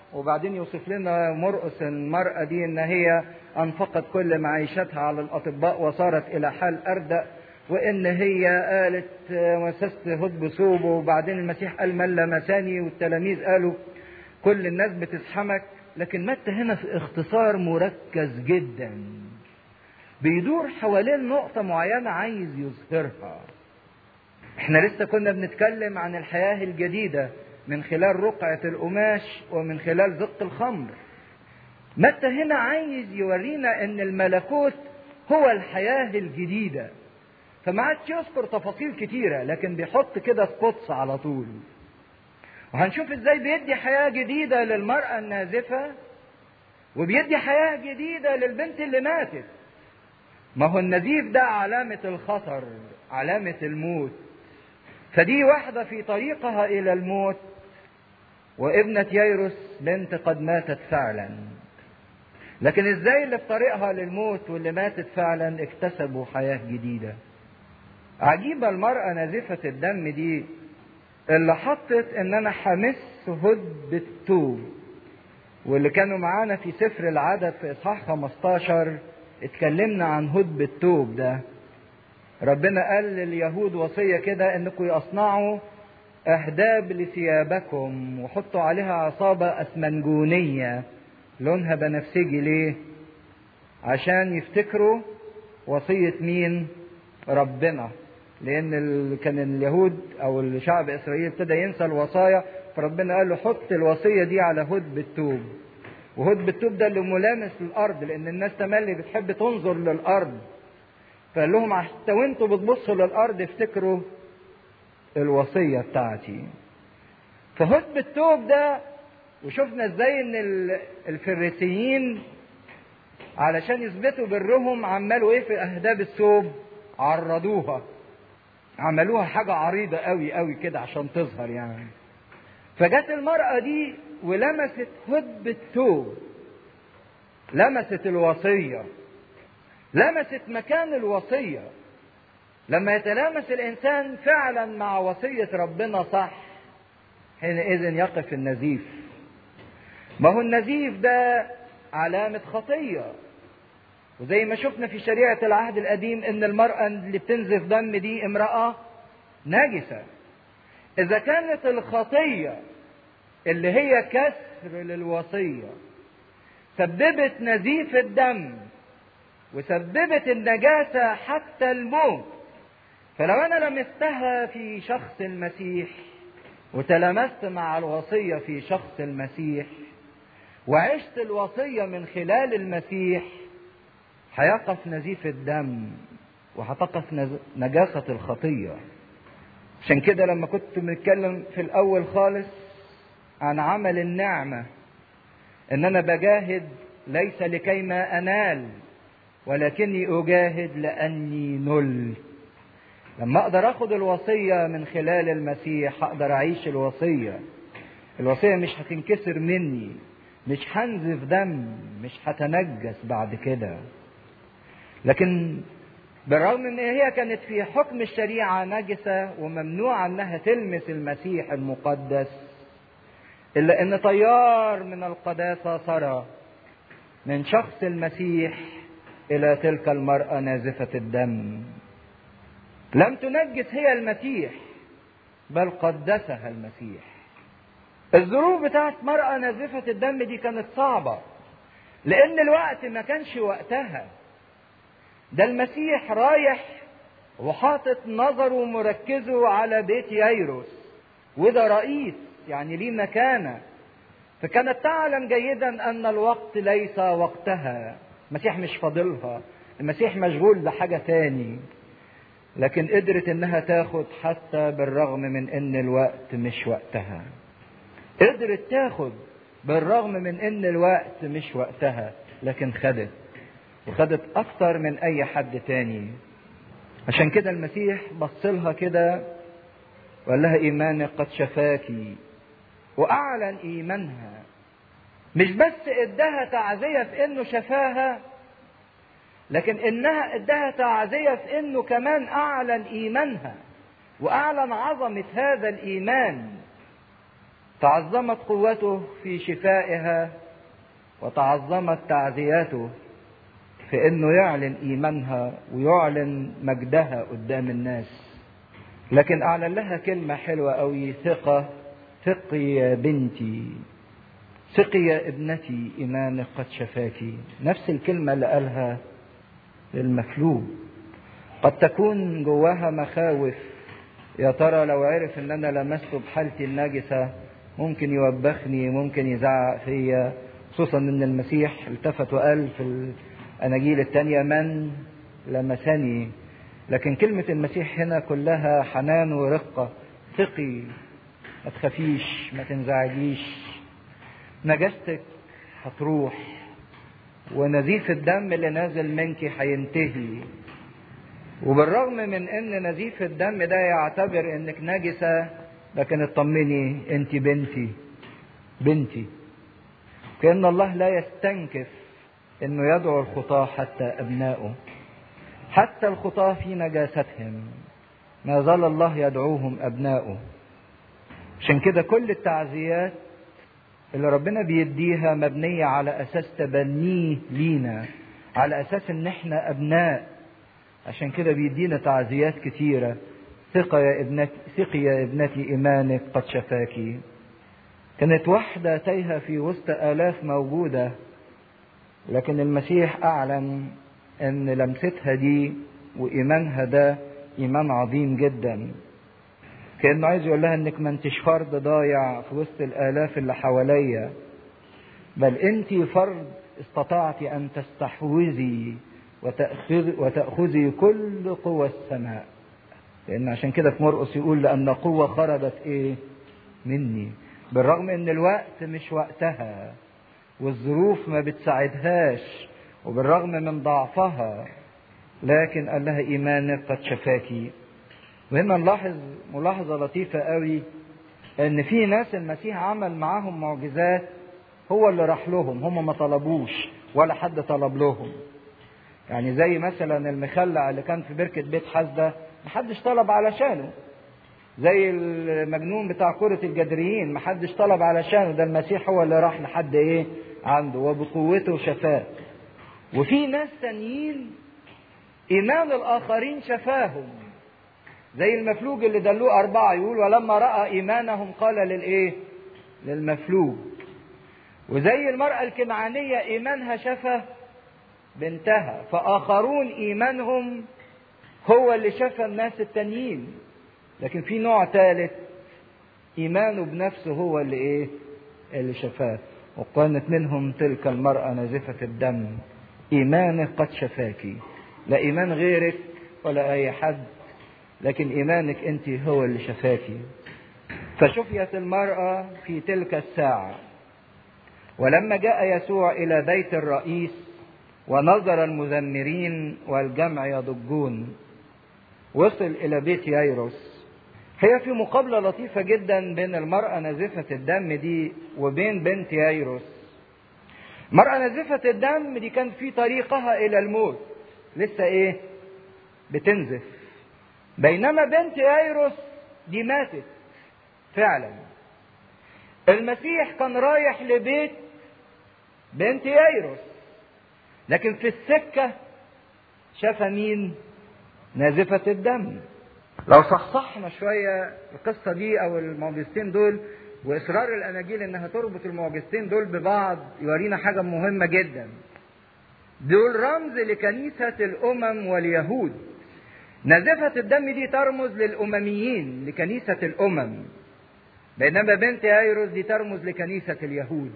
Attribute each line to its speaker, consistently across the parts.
Speaker 1: وبعدين يوصف لنا مرقس المرأة دي ان هي انفقت كل معيشتها على الاطباء وصارت الى حال اردأ وان هي قالت مسست هد بثوبه وبعدين المسيح قال من لمساني والتلاميذ قالوا كل الناس بتزحمك لكن متى هنا في اختصار مركز جدا بيدور حوالين نقطة معينة عايز يظهرها احنا لسه كنا بنتكلم عن الحياة الجديدة من خلال رقعة القماش ومن خلال زق الخمر متى هنا عايز يورينا ان الملكوت هو الحياة الجديدة فما عادش يذكر تفاصيل كتيرة لكن بيحط كده سبوتس على طول وهنشوف ازاي بيدي حياة جديدة للمرأة النازفة وبيدي حياة جديدة للبنت اللي ماتت ما هو النزيف ده علامة الخطر علامة الموت فدي واحدة في طريقها إلى الموت وابنة ييروس بنت قد ماتت فعلا لكن ازاي اللي في طريقها للموت واللي ماتت فعلا اكتسبوا حياة جديدة عجيبة المرأة نازفة الدم دي اللي حطت ان انا حمس هد بالتوب واللي كانوا معانا في سفر العدد في اصحاح 15 اتكلمنا عن هد بالتوب ده ربنا قال لليهود وصية كده انكم يصنعوا اهداب لثيابكم وحطوا عليها عصابة اسمنجونية لونها بنفسجي ليه عشان يفتكروا وصية مين ربنا لان ال... كان اليهود او الشعب اسرائيل ابتدى ينسى الوصايا فربنا قال له حط الوصيه دي على هد بالتوب وهد بالتوب ده اللي ملامس للارض لان الناس تملي بتحب تنظر للارض فقال لهم حتى وانتوا بتبصوا للارض افتكروا الوصيه بتاعتي فهد بالتوب ده وشفنا ازاي ان الفريسيين علشان يثبتوا برهم عملوا ايه في اهداب الثوب عرضوها عملوها حاجة عريضة قوي قوي كده عشان تظهر يعني فجت المرأة دي ولمست هد الثوب لمست الوصية لمست مكان الوصية لما يتلامس الإنسان فعلا مع وصية ربنا صح حينئذ يقف النزيف ما هو النزيف ده علامة خطية وزي ما شفنا في شريعة العهد القديم ان المرأة اللي بتنزف دم دي امرأة نجسة اذا كانت الخطية اللي هي كسر للوصية سببت نزيف الدم وسببت النجاسة حتى الموت فلو انا لمستها في شخص المسيح وتلمست مع الوصية في شخص المسيح وعشت الوصية من خلال المسيح هيقف نزيف الدم وهتقف نجاسة الخطية عشان كده لما كنت بنتكلم في الأول خالص عن عمل النعمة إن أنا بجاهد ليس لكي ما أنال ولكني أجاهد لأني نلت لما أقدر أخد الوصية من خلال المسيح أقدر أعيش الوصية الوصية مش هتنكسر مني مش هنزف دم مش هتنجس بعد كده لكن بالرغم ان هي كانت في حكم الشريعه نجسه وممنوع انها تلمس المسيح المقدس الا ان طيار من القداسه سرى من شخص المسيح الى تلك المراه نازفه الدم لم تنجس هي المسيح بل قدسها المسيح الظروف بتاعت مرأة نازفة الدم دي كانت صعبة لأن الوقت ما كانش وقتها ده المسيح رايح وحاطط نظره مركزه على بيت ييروس وده رئيس يعني ليه مكانة فكانت تعلم جيدا أن الوقت ليس وقتها المسيح مش فاضلها المسيح مشغول بحاجة تاني لكن قدرت انها تاخد حتى بالرغم من ان الوقت مش وقتها قدرت تاخد بالرغم من ان الوقت مش وقتها لكن خدت وخدت اكتر من اي حد تاني عشان كده المسيح بصلها كده وقال لها ايمانك قد شفاكي واعلن ايمانها مش بس اداها تعزية في انه شفاها لكن انها اداها تعزية في انه كمان اعلن ايمانها واعلن عظمة هذا الايمان تعظمت قوته في شفائها وتعظمت تعزياته في انه يعلن ايمانها ويعلن مجدها قدام الناس لكن اعلن لها كلمه حلوه قوي ثقه ثقي يا بنتي ثقي يا ابنتي ايمانك قد شفاكي نفس الكلمه اللي قالها للمفلوج قد تكون جواها مخاوف يا ترى لو عرف ان انا لمسته بحالتي النجسه ممكن يوبخني ممكن يزعق فيا خصوصا ان المسيح التفت وقال في الاناجيل الثانيه من لمسني لكن كلمه المسيح هنا كلها حنان ورقه ثقي ما تخافيش ما تنزعجيش نجستك هتروح ونزيف الدم اللي نازل منك هينتهي وبالرغم من ان نزيف الدم ده يعتبر انك نجسة لكن اطمني انت بنتي بنتي كأن الله لا يستنكف انه يدعو الخطاة حتى ابنائه حتى الخطاة في نجاستهم ما زال الله يدعوهم ابنائه عشان كده كل التعزيات اللي ربنا بيديها مبنية على أساس تبنيه لينا على أساس إن إحنا أبناء عشان كده بيدينا تعزيات كتيرة ثقة يا ابنتي ثقي يا ابنتي إيمانك قد شفاكي كانت واحدة تايهة في وسط آلاف موجودة لكن المسيح أعلن إن لمستها دي وإيمانها ده إيمان عظيم جدا كأنه عايز يقول لها إنك ما انتش فرد ضايع في وسط الآلاف اللي حواليا بل أنت فرد استطعت أن تستحوذي وتأخذ وتأخذي كل قوى السماء لأن عشان كده في مرقس يقول لأن قوة خرجت إيه مني بالرغم إن الوقت مش وقتها والظروف ما بتساعدهاش وبالرغم من ضعفها لكن قال لها إيمانك قد شفاكي وهنا نلاحظ ملاحظة لطيفة قوي ان في ناس المسيح عمل معاهم معجزات هو اللي راح لهم هم ما طلبوش ولا حد طلب لهم يعني زي مثلا المخلع اللي كان في بركة بيت حزدة محدش طلب علشانه زي المجنون بتاع كرة الجدريين محدش طلب علشانه ده المسيح هو اللي راح لحد ايه عنده وبقوته شفاه وفي ناس تانيين ايمان الاخرين شفاهم زي المفلوج اللي دلوه أربعة يقول ولما رأى إيمانهم قال للإيه؟ للمفلوج. وزي المرأة الكنعانية إيمانها شفى بنتها، فآخرون إيمانهم هو اللي شفى الناس التانيين. لكن في نوع ثالث إيمانه بنفسه هو اللي إيه؟ اللي شفاه. وكانت منهم تلك المرأة نازفة الدم. إيمانك قد شفاكي. لا إيمان غيرك ولا أي حد لكن ايمانك انت هو اللي شفاكي فشفيت المراه في تلك الساعه ولما جاء يسوع الى بيت الرئيس ونظر المزمرين والجمع يضجون وصل الى بيت ييروس هي في مقابله لطيفه جدا بين المراه نازفه الدم دي وبين بنت ييروس المراه نازفه الدم دي كان في طريقها الى الموت لسه ايه بتنزف بينما بنت ايروس دي ماتت فعلا المسيح كان رايح لبيت بنت ايروس لكن في السكة شاف مين نازفة الدم لو صحصحنا شوية القصة دي أو المعجزتين دول وإصرار الأناجيل إنها تربط المعجزتين دول ببعض يورينا حاجة مهمة جدا دول رمز لكنيسة الأمم واليهود نازفة الدم دي ترمز للأمميين لكنيسة الأمم بينما بنت ايروس دي ترمز لكنيسة اليهود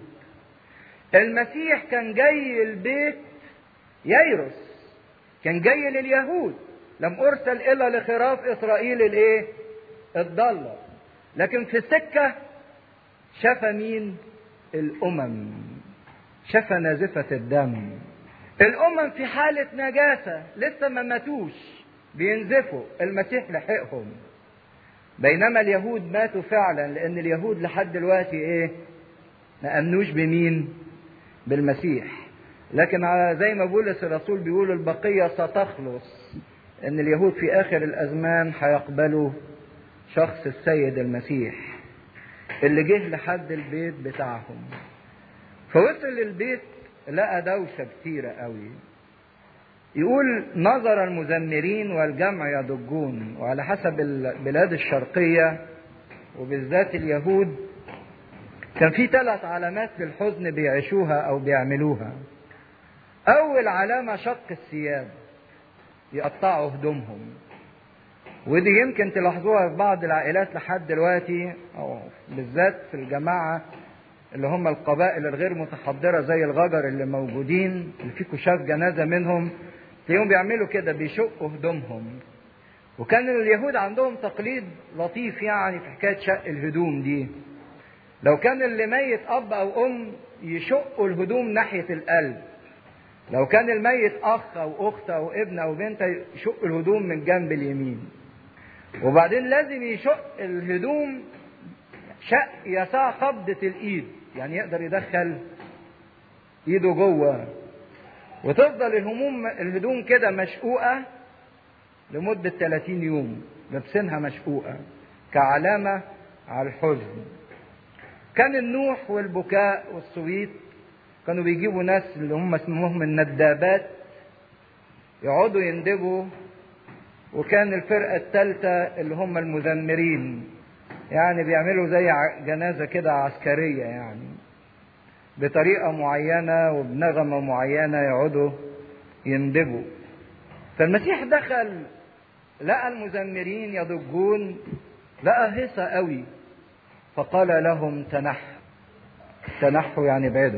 Speaker 1: المسيح كان جاي البيت ييروس كان جاي لليهود لم أرسل إلا لخراف إسرائيل الإيه؟ الضالة لكن في السكة شفى مين؟ الأمم شفى نازفة الدم الأمم في حالة نجاسة لسه ما ماتوش بينزفوا المسيح لحقهم بينما اليهود ماتوا فعلا لان اليهود لحد دلوقتي ايه ما امنوش بمين بالمسيح لكن زي ما بولس الرسول بيقول البقيه ستخلص ان اليهود في اخر الازمان هيقبلوا شخص السيد المسيح اللي جه لحد البيت بتاعهم فوصل البيت لقى دوشة كتيرة قوي يقول نظر المزمرين والجمع يضجون وعلى حسب البلاد الشرقية وبالذات اليهود كان في ثلاث علامات للحزن بيعيشوها او بيعملوها اول علامة شق الثياب يقطعوا هدومهم ودي يمكن تلاحظوها في بعض العائلات لحد دلوقتي او بالذات في الجماعة اللي هم القبائل الغير متحضرة زي الغجر اللي موجودين اللي في كشاف جنازة منهم تلاقيهم بيعملوا كده بيشقوا هدومهم وكان اليهود عندهم تقليد لطيف يعني في حكاية شق الهدوم دي لو كان اللي ميت أب أو أم يشقوا الهدوم ناحية القلب لو كان الميت أخ أو أخت أو ابن أو بنت يشق الهدوم من جنب اليمين وبعدين لازم يشق الهدوم شق يسع قبضة الإيد يعني يقدر يدخل إيده جوه وتفضل الهموم الهدوم كده مشقوقة لمدة 30 يوم لابسينها مشقوقة كعلامة على الحزن كان النوح والبكاء والصويت كانوا بيجيبوا ناس اللي هم اسمهم الندابات يقعدوا يندبوا وكان الفرقة الثالثة اللي هم المزمرين يعني بيعملوا زي جنازة كده عسكرية يعني بطريقة معينة وبنغمة معينة يقعدوا يندبوا فالمسيح دخل لقى المزمرين يضجون لقى هيصة قوي فقال لهم تنحوا تنحوا يعني بعدوا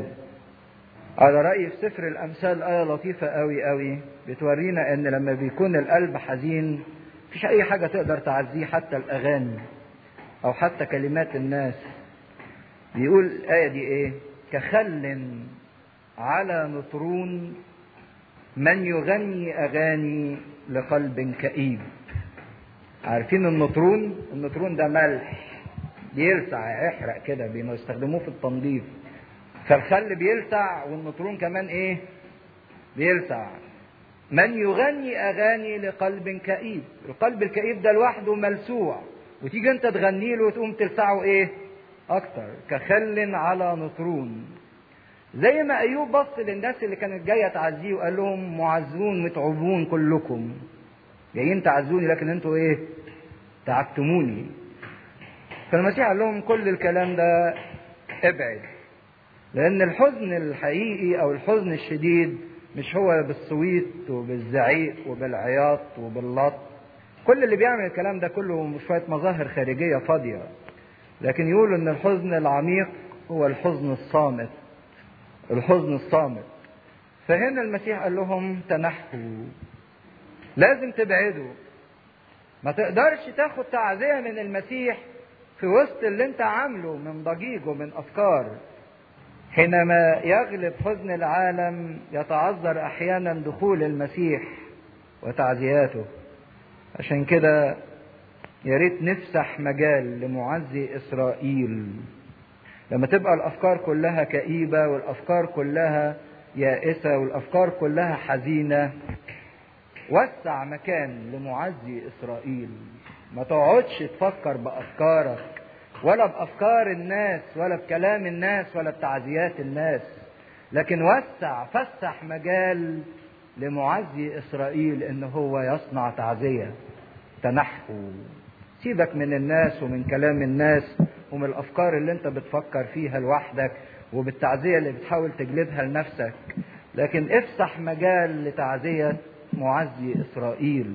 Speaker 1: على رأيي في سفر الأمثال آية لطيفة قوي قوي بتورينا إن لما بيكون القلب حزين مفيش أي حاجة تقدر تعزيه حتى الأغاني أو حتى كلمات الناس بيقول الآية دي إيه؟ كخل على نطرون من يغني أغاني لقلب كئيب عارفين النطرون؟ النطرون ده ملح بيلسع يحرق كده بيستخدموه في التنظيف فالخل بيلسع والنطرون كمان ايه بيلسع من يغني اغاني لقلب كئيب القلب الكئيب ده لوحده ملسوع وتيجي انت تغني له وتقوم تلسعه ايه اكتر كخل على نطرون زي ما ايوب بص للناس اللي كانت جايه تعزيه وقال لهم معزون متعبون كلكم جايين تعزوني لكن انتوا ايه تعبتموني فالمسيح قال لهم كل الكلام ده ابعد لأن الحزن الحقيقي أو الحزن الشديد مش هو بالصويت وبالزعيق وبالعياط وباللط كل اللي بيعمل الكلام ده كله شوية مظاهر خارجية فاضية لكن يقول إن الحزن العميق هو الحزن الصامت الحزن الصامت فهنا المسيح قال لهم تنحوا لازم تبعدوا ما تقدرش تاخد تعزية من المسيح في وسط اللي انت عامله من ضجيج ومن افكار حينما يغلب حزن العالم يتعذر احيانا دخول المسيح وتعزياته عشان كده يا ريت نفسح مجال لمعزي اسرائيل لما تبقى الافكار كلها كئيبه والافكار كلها يائسه والافكار كلها حزينه وسع مكان لمعزي اسرائيل ما تقعدش تفكر بافكارك ولا بافكار الناس ولا بكلام الناس ولا بتعزيات الناس لكن وسع فسح مجال لمعزي اسرائيل ان هو يصنع تعزيه تنحوا سيبك من الناس ومن كلام الناس ومن الافكار اللي انت بتفكر فيها لوحدك وبالتعزيه اللي بتحاول تجلبها لنفسك لكن افسح مجال لتعزيه معزي اسرائيل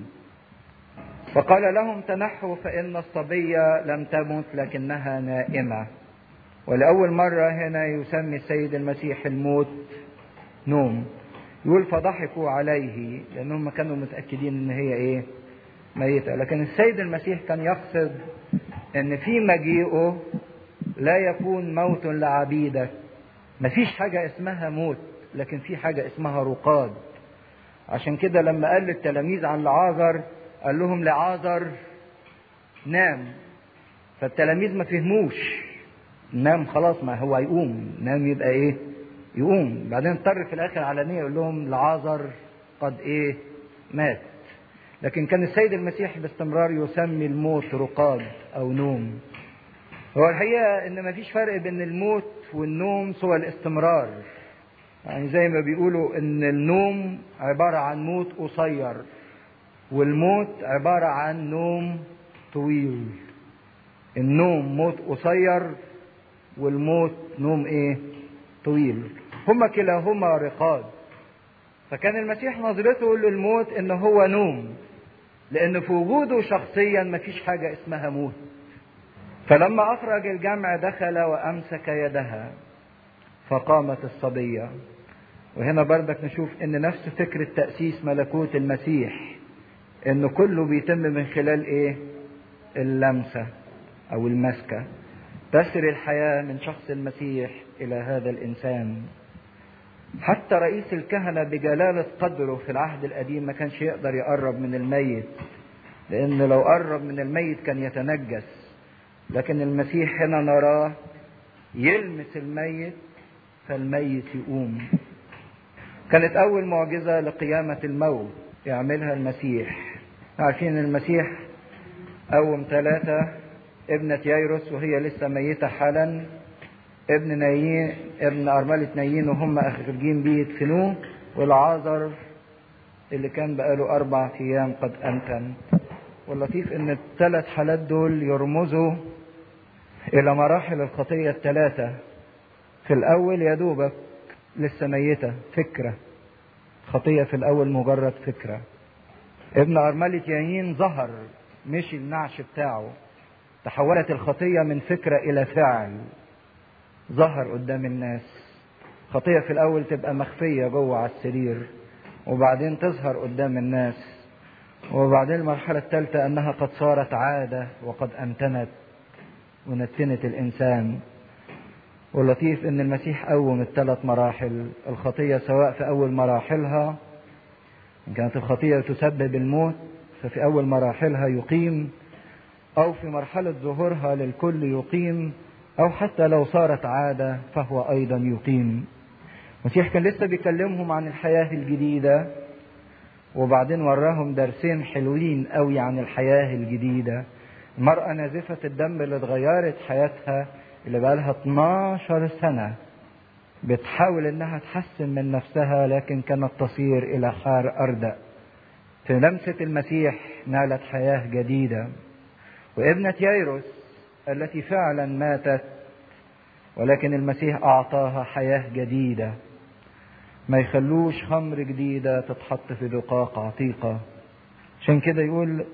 Speaker 1: فقال لهم تنحوا فإن الصبية لم تمت لكنها نائمة ولأول مرة هنا يسمي السيد المسيح الموت نوم يقول فضحكوا عليه لأنهم كانوا متأكدين إن هي إيه ميتة لكن السيد المسيح كان يقصد إن في مجيئه لا يكون موت لعبيدك مفيش حاجة اسمها موت لكن في حاجة اسمها رقاد عشان كده لما قال للتلاميذ عن لعازر قال لهم لعازر نام فالتلاميذ ما فهموش نام خلاص ما هو يقوم نام يبقى ايه يقوم بعدين اضطر في الاخر علانية يقول لهم لعازر قد ايه مات لكن كان السيد المسيح باستمرار يسمي الموت رقاد او نوم هو الحقيقة ان مفيش فرق بين الموت والنوم سوى الاستمرار يعني زي ما بيقولوا ان النوم عبارة عن موت قصير والموت عبارة عن نوم طويل النوم موت قصير والموت نوم ايه طويل هما كلاهما رقاد فكان المسيح نظرته للموت ان هو نوم لان في وجوده شخصيا مفيش حاجة اسمها موت فلما اخرج الجمع دخل وامسك يدها فقامت الصبية وهنا بردك نشوف ان نفس فكرة تأسيس ملكوت المسيح ان كله بيتم من خلال ايه اللمسة او المسكة تسري الحياة من شخص المسيح الى هذا الانسان حتى رئيس الكهنة بجلالة قدره في العهد القديم ما كانش يقدر يقرب من الميت لأن لو قرب من الميت كان يتنجس لكن المسيح هنا نراه يلمس الميت فالميت يقوم كانت أول معجزة لقيامة الموت يعملها المسيح عارفين المسيح قوم ثلاثة ابنة ييروس وهي لسه ميتة حالا ابن نايين ابن أرملة نايين وهم أخرجين بيه يدفنوه والعازر اللي كان بقاله أربع أيام قد أنتن واللطيف إن الثلاث حالات دول يرمزوا إلى مراحل الخطية الثلاثة في الأول يا دوبك لسه ميتة فكرة خطية في الأول مجرد فكرة ابن أرملة يايين ظهر مشي النعش بتاعه تحولت الخطية من فكرة إلى فعل ظهر قدام الناس خطية في الأول تبقى مخفية جوه على السرير وبعدين تظهر قدام الناس وبعدين المرحلة الثالثة أنها قد صارت عادة وقد أنتنت ونتنت الإنسان واللطيف أن المسيح قوم الثلاث مراحل الخطية سواء في أول مراحلها إن كانت الخطية تسبب الموت ففي أول مراحلها يقيم أو في مرحلة ظهورها للكل يقيم أو حتى لو صارت عادة فهو أيضا يقيم المسيح كان لسه بيكلمهم عن الحياة الجديدة وبعدين وراهم درسين حلوين قوي عن الحياة الجديدة المرأة نازفة الدم اللي اتغيرت حياتها اللي بقالها 12 سنة بتحاول انها تحسن من نفسها لكن كانت تصير الى حار اردأ في لمسة المسيح نالت حياة جديدة وابنة ييروس التي فعلا ماتت ولكن المسيح اعطاها حياه جديده ما يخلوش خمر جديده تتحط في دقاق عتيقه عشان كده يقول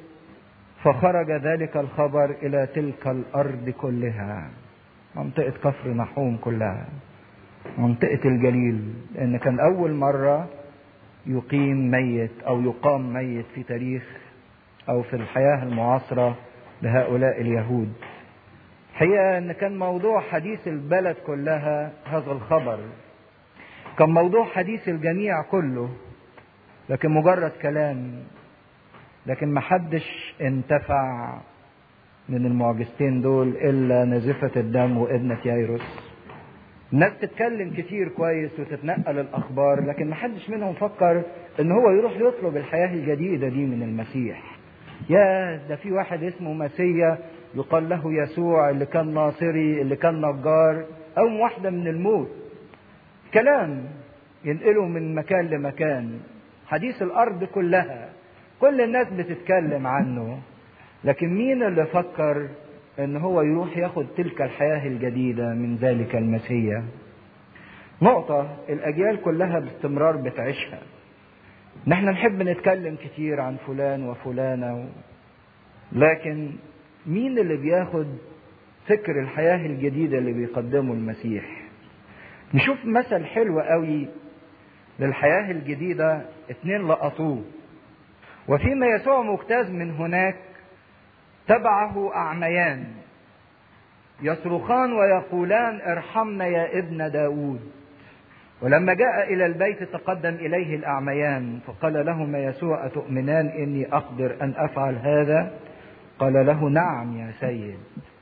Speaker 1: فخرج ذلك الخبر الى تلك الارض كلها منطقه كفر نحوم كلها منطقه الجليل لان كان اول مره يقيم ميت او يقام ميت في تاريخ او في الحياه المعاصره لهؤلاء اليهود الحقيقة أن كان موضوع حديث البلد كلها هذا الخبر كان موضوع حديث الجميع كله لكن مجرد كلام لكن محدش انتفع من المعجزتين دول إلا نزفة الدم وابنة يايروس الناس تتكلم كتير كويس وتتنقل الأخبار لكن محدش منهم فكر إن هو يروح يطلب الحياة الجديدة دي من المسيح يا ده في واحد اسمه مسيا يقال له يسوع اللي كان ناصري اللي كان نجار او واحدة من الموت كلام ينقله من مكان لمكان حديث الارض كلها كل الناس بتتكلم عنه لكن مين اللي فكر ان هو يروح ياخد تلك الحياة الجديدة من ذلك المسيح نقطة الاجيال كلها باستمرار بتعيشها نحن نحب نتكلم كتير عن فلان وفلانة لكن مين اللي بياخد فكر الحياة الجديدة اللي بيقدمه المسيح نشوف مثل حلو قوي للحياة الجديدة اتنين لقطوه وفيما يسوع مجتاز من هناك تبعه أعميان يصرخان ويقولان ارحمنا يا ابن داود ولما جاء إلى البيت تقدم إليه الأعميان فقال لهما يسوع أتؤمنان إني أقدر أن أفعل هذا قال له نعم يا سيد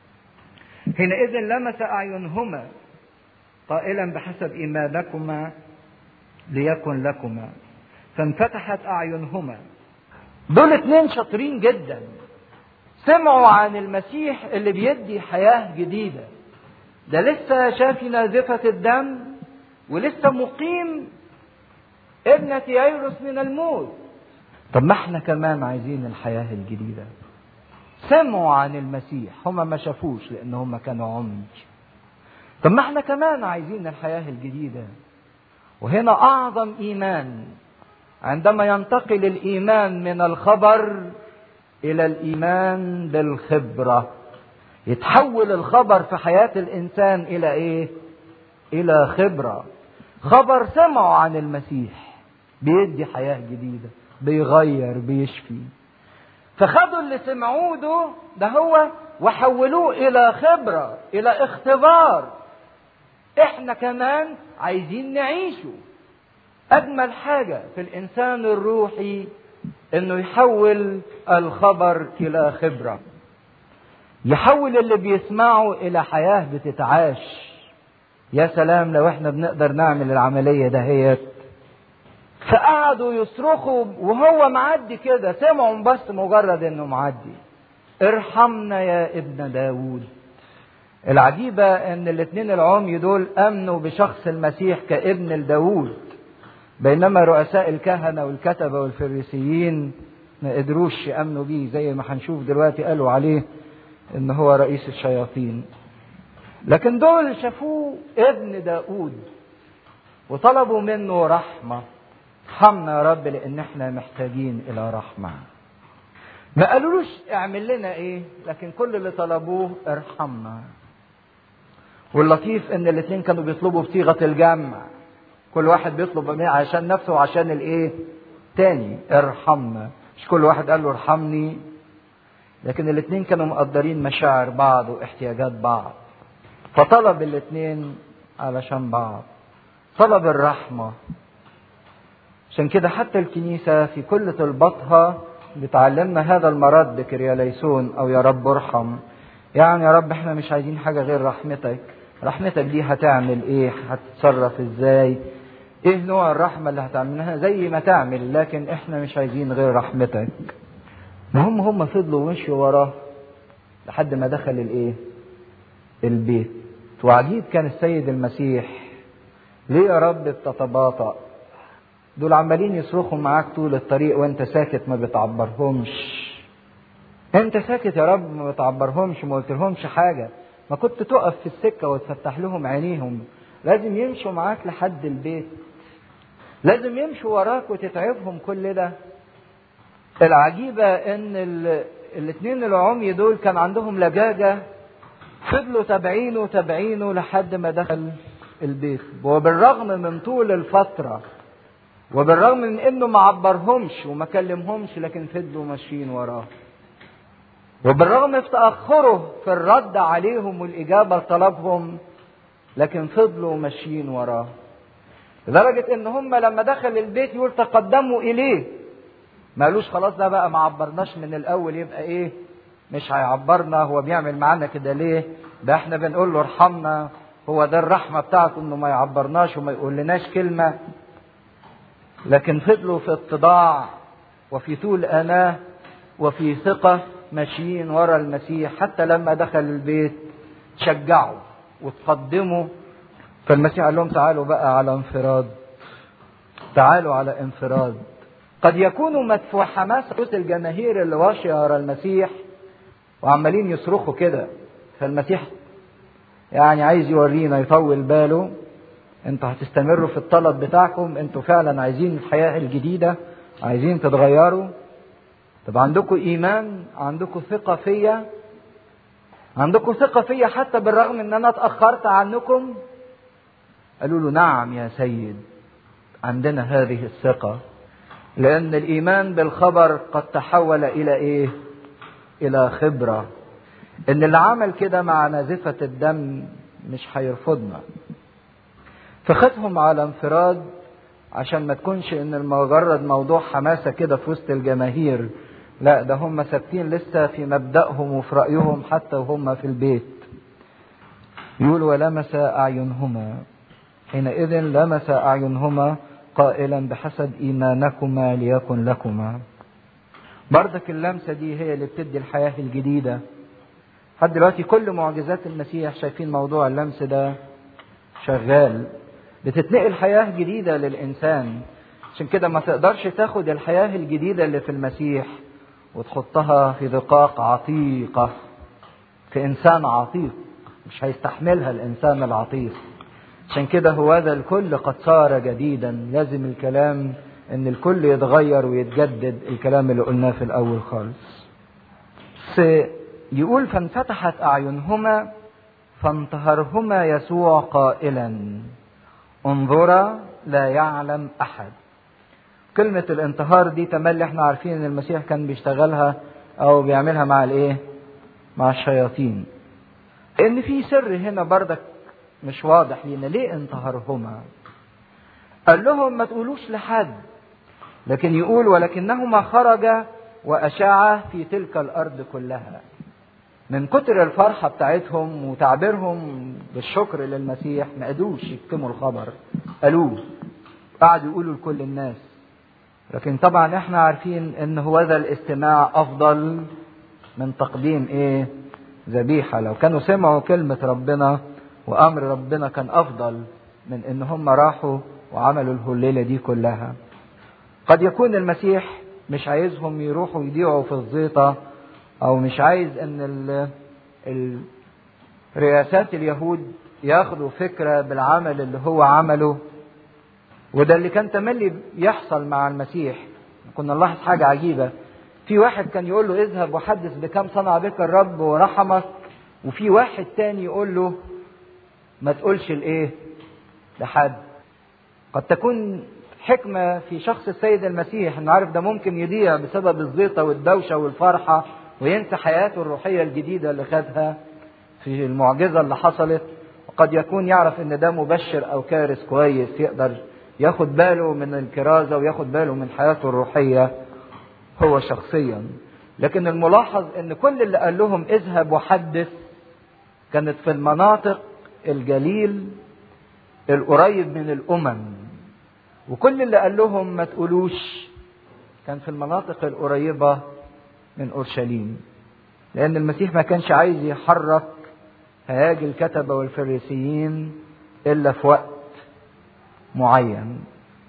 Speaker 1: حينئذ لمس أعينهما قائلا بحسب إيمانكما ليكن لكما فانفتحت أعينهما دول اتنين شاطرين جدا سمعوا عن المسيح اللي بيدي حياة جديدة ده لسه شافي نازفة الدم ولسه مقيم ابنة ييروس من الموت طب ما احنا كمان عايزين الحياة الجديدة سمعوا عن المسيح هما ما شافوش لان هما كانوا عمي طب ما احنا كمان عايزين الحياة الجديدة وهنا اعظم ايمان عندما ينتقل الايمان من الخبر الى الايمان بالخبره يتحول الخبر في حياه الانسان الى ايه الى خبره خبر سمعوا عن المسيح بيدي حياه جديده بيغير بيشفي فخدوا اللي سمعوه ده ده هو وحولوه الى خبره الى اختبار احنا كمان عايزين نعيشه اجمل حاجه في الانسان الروحي انه يحول الخبر الى خبره يحول اللي بيسمعه الى حياه بتتعاش يا سلام لو احنا بنقدر نعمل العمليه دهيت فقعدوا يصرخوا وهو معدي كده سمعوا بس مجرد انه معدي ارحمنا يا ابن داوود العجيبة ان الاتنين العمي دول امنوا بشخص المسيح كابن لداوود بينما رؤساء الكهنة والكتبة والفريسيين ما قدروش يأمنوا بيه زي ما هنشوف دلوقتي قالوا عليه ان هو رئيس الشياطين لكن دول شافوه ابن داود وطلبوا منه رحمة ارحمنا يا رب لان احنا محتاجين الى رحمة ما قالولوش اعمل لنا ايه لكن كل اللي طلبوه ارحمنا واللطيف ان الاثنين كانوا بيطلبوا بصيغة الجمع كل واحد بيطلب عشان نفسه وعشان الايه تاني ارحمنا مش كل واحد قال له ارحمني لكن الاثنين كانوا مقدرين مشاعر بعض واحتياجات بعض فطلب الاثنين علشان بعض طلب الرحمة عشان كده حتى الكنيسة في كل طلباتها بتعلمنا هذا المرض بكرياليسون او يا رب ارحم يعني يا رب احنا مش عايزين حاجة غير رحمتك رحمتك دي هتعمل ايه هتتصرف ازاي ايه نوع الرحمة اللي هتعملها زي ما تعمل لكن احنا مش عايزين غير رحمتك المهم هم فضلوا ومشوا وراه لحد ما دخل الايه البيت وعجيب كان السيد المسيح ليه يا رب بتتباطأ دول عمالين يصرخوا معاك طول الطريق وانت ساكت ما بتعبرهمش انت ساكت يا رب ما بتعبرهمش ما قلتلهمش حاجة ما كنت تقف في السكة وتفتح لهم عينيهم لازم يمشوا معاك لحد البيت لازم يمشوا وراك وتتعبهم كل ده العجيبة ان ال... الاثنين العمي دول كان عندهم لجاجة فضلوا تابعينه تابعينه لحد ما دخل البيت وبالرغم من طول الفترة وبالرغم من انه ما عبرهمش وما كلمهمش لكن فضلوا ماشيين وراه وبالرغم من تأخره في الرد عليهم والإجابة لطلبهم لكن فضلوا ماشيين وراه لدرجة ان هم لما دخل البيت يقول تقدموا اليه ما قالوش خلاص ده بقى ما عبرناش من الاول يبقى ايه مش هيعبرنا هو بيعمل معانا كده ليه ده احنا بنقول له ارحمنا هو ده الرحمة بتاعته انه ما يعبرناش وما يقولناش كلمة لكن فضلوا في اتضاع وفي طول اناه وفي ثقة ماشيين ورا المسيح حتى لما دخل البيت شجعوا وتقدموا فالمسيح قال لهم تعالوا بقى على انفراد تعالوا على انفراد قد يكونوا مدفوع حماس صوت الجماهير اللي ماشيه ورا المسيح وعمالين يصرخوا كده فالمسيح يعني عايز يورينا يطول باله انتوا هتستمروا في الطلب بتاعكم انتوا فعلا عايزين الحياه الجديده عايزين تتغيروا طب عندكم ايمان عندكم ثقه فيا عندكم ثقه فيا حتى بالرغم ان انا اتاخرت عنكم قالوا له نعم يا سيد عندنا هذه الثقه لان الايمان بالخبر قد تحول الى ايه الى خبره ان اللي عمل كده مع نازفه الدم مش هيرفضنا فخدهم على انفراد عشان ما تكونش ان مجرد موضوع حماسه كده في وسط الجماهير لا ده هم ثابتين لسه في مبدأهم وفي رأيهم حتى وهم في البيت يقول ولمس أعينهما حينئذ لمس أعينهما قائلا بحسب إيمانكما ليكن لكما بردك اللمسة دي هي اللي بتدي الحياة الجديدة لحد دلوقتي كل معجزات المسيح شايفين موضوع اللمس ده شغال بتتنقل حياة جديدة للإنسان عشان كده ما تقدرش تاخد الحياة الجديدة اللي في المسيح وتحطها في دقاق عتيقة في إنسان عتيق مش هيستحملها الإنسان العتيق عشان كده هو هذا الكل قد صار جديدا لازم الكلام ان الكل يتغير ويتجدد الكلام اللي قلناه في الاول خالص بس يقول فانفتحت اعينهما فانتهرهما يسوع قائلا انظرا لا يعلم احد كلمة الانتهار دي تملي احنا عارفين ان المسيح كان بيشتغلها او بيعملها مع الايه مع الشياطين ان في سر هنا بردك مش واضح لينا ليه انتهرهما قال لهم ما تقولوش لحد لكن يقول ولكنهما خرجا وأشاعا في تلك الأرض كلها من كتر الفرحة بتاعتهم وتعبيرهم بالشكر للمسيح ما قدوش يكتموا الخبر قالوه قعدوا يقولوا لكل الناس لكن طبعا احنا عارفين ان هو ذا الاستماع افضل من تقديم ايه ذبيحة لو كانوا سمعوا كلمة ربنا وامر ربنا كان افضل من ان هم راحوا وعملوا الهليلة دي كلها قد يكون المسيح مش عايزهم يروحوا يضيعوا في الزيطة او مش عايز ان ال ال رئاسات اليهود ياخدوا فكرة بالعمل اللي هو عمله وده اللي كان تملي يحصل مع المسيح كنا نلاحظ حاجة عجيبة في واحد كان يقول له اذهب وحدث بكم صنع بك الرب ورحمك وفي واحد تاني يقول له ما تقولش الايه لحد قد تكون حكمة في شخص السيد المسيح انه عارف ده ممكن يضيع بسبب الزيطة والدوشة والفرحة وينسى حياته الروحية الجديدة اللي خدها في المعجزة اللي حصلت وقد يكون يعرف ان ده مبشر او كارث كويس يقدر ياخد باله من الكرازة وياخد باله من حياته الروحية هو شخصيا لكن الملاحظ ان كل اللي قال لهم اذهب وحدث كانت في المناطق الجليل القريب من الامم وكل اللي قال لهم ما تقولوش كان في المناطق القريبة من أورشليم لأن المسيح ما كانش عايز يحرك هياج الكتبة والفريسيين إلا في وقت معين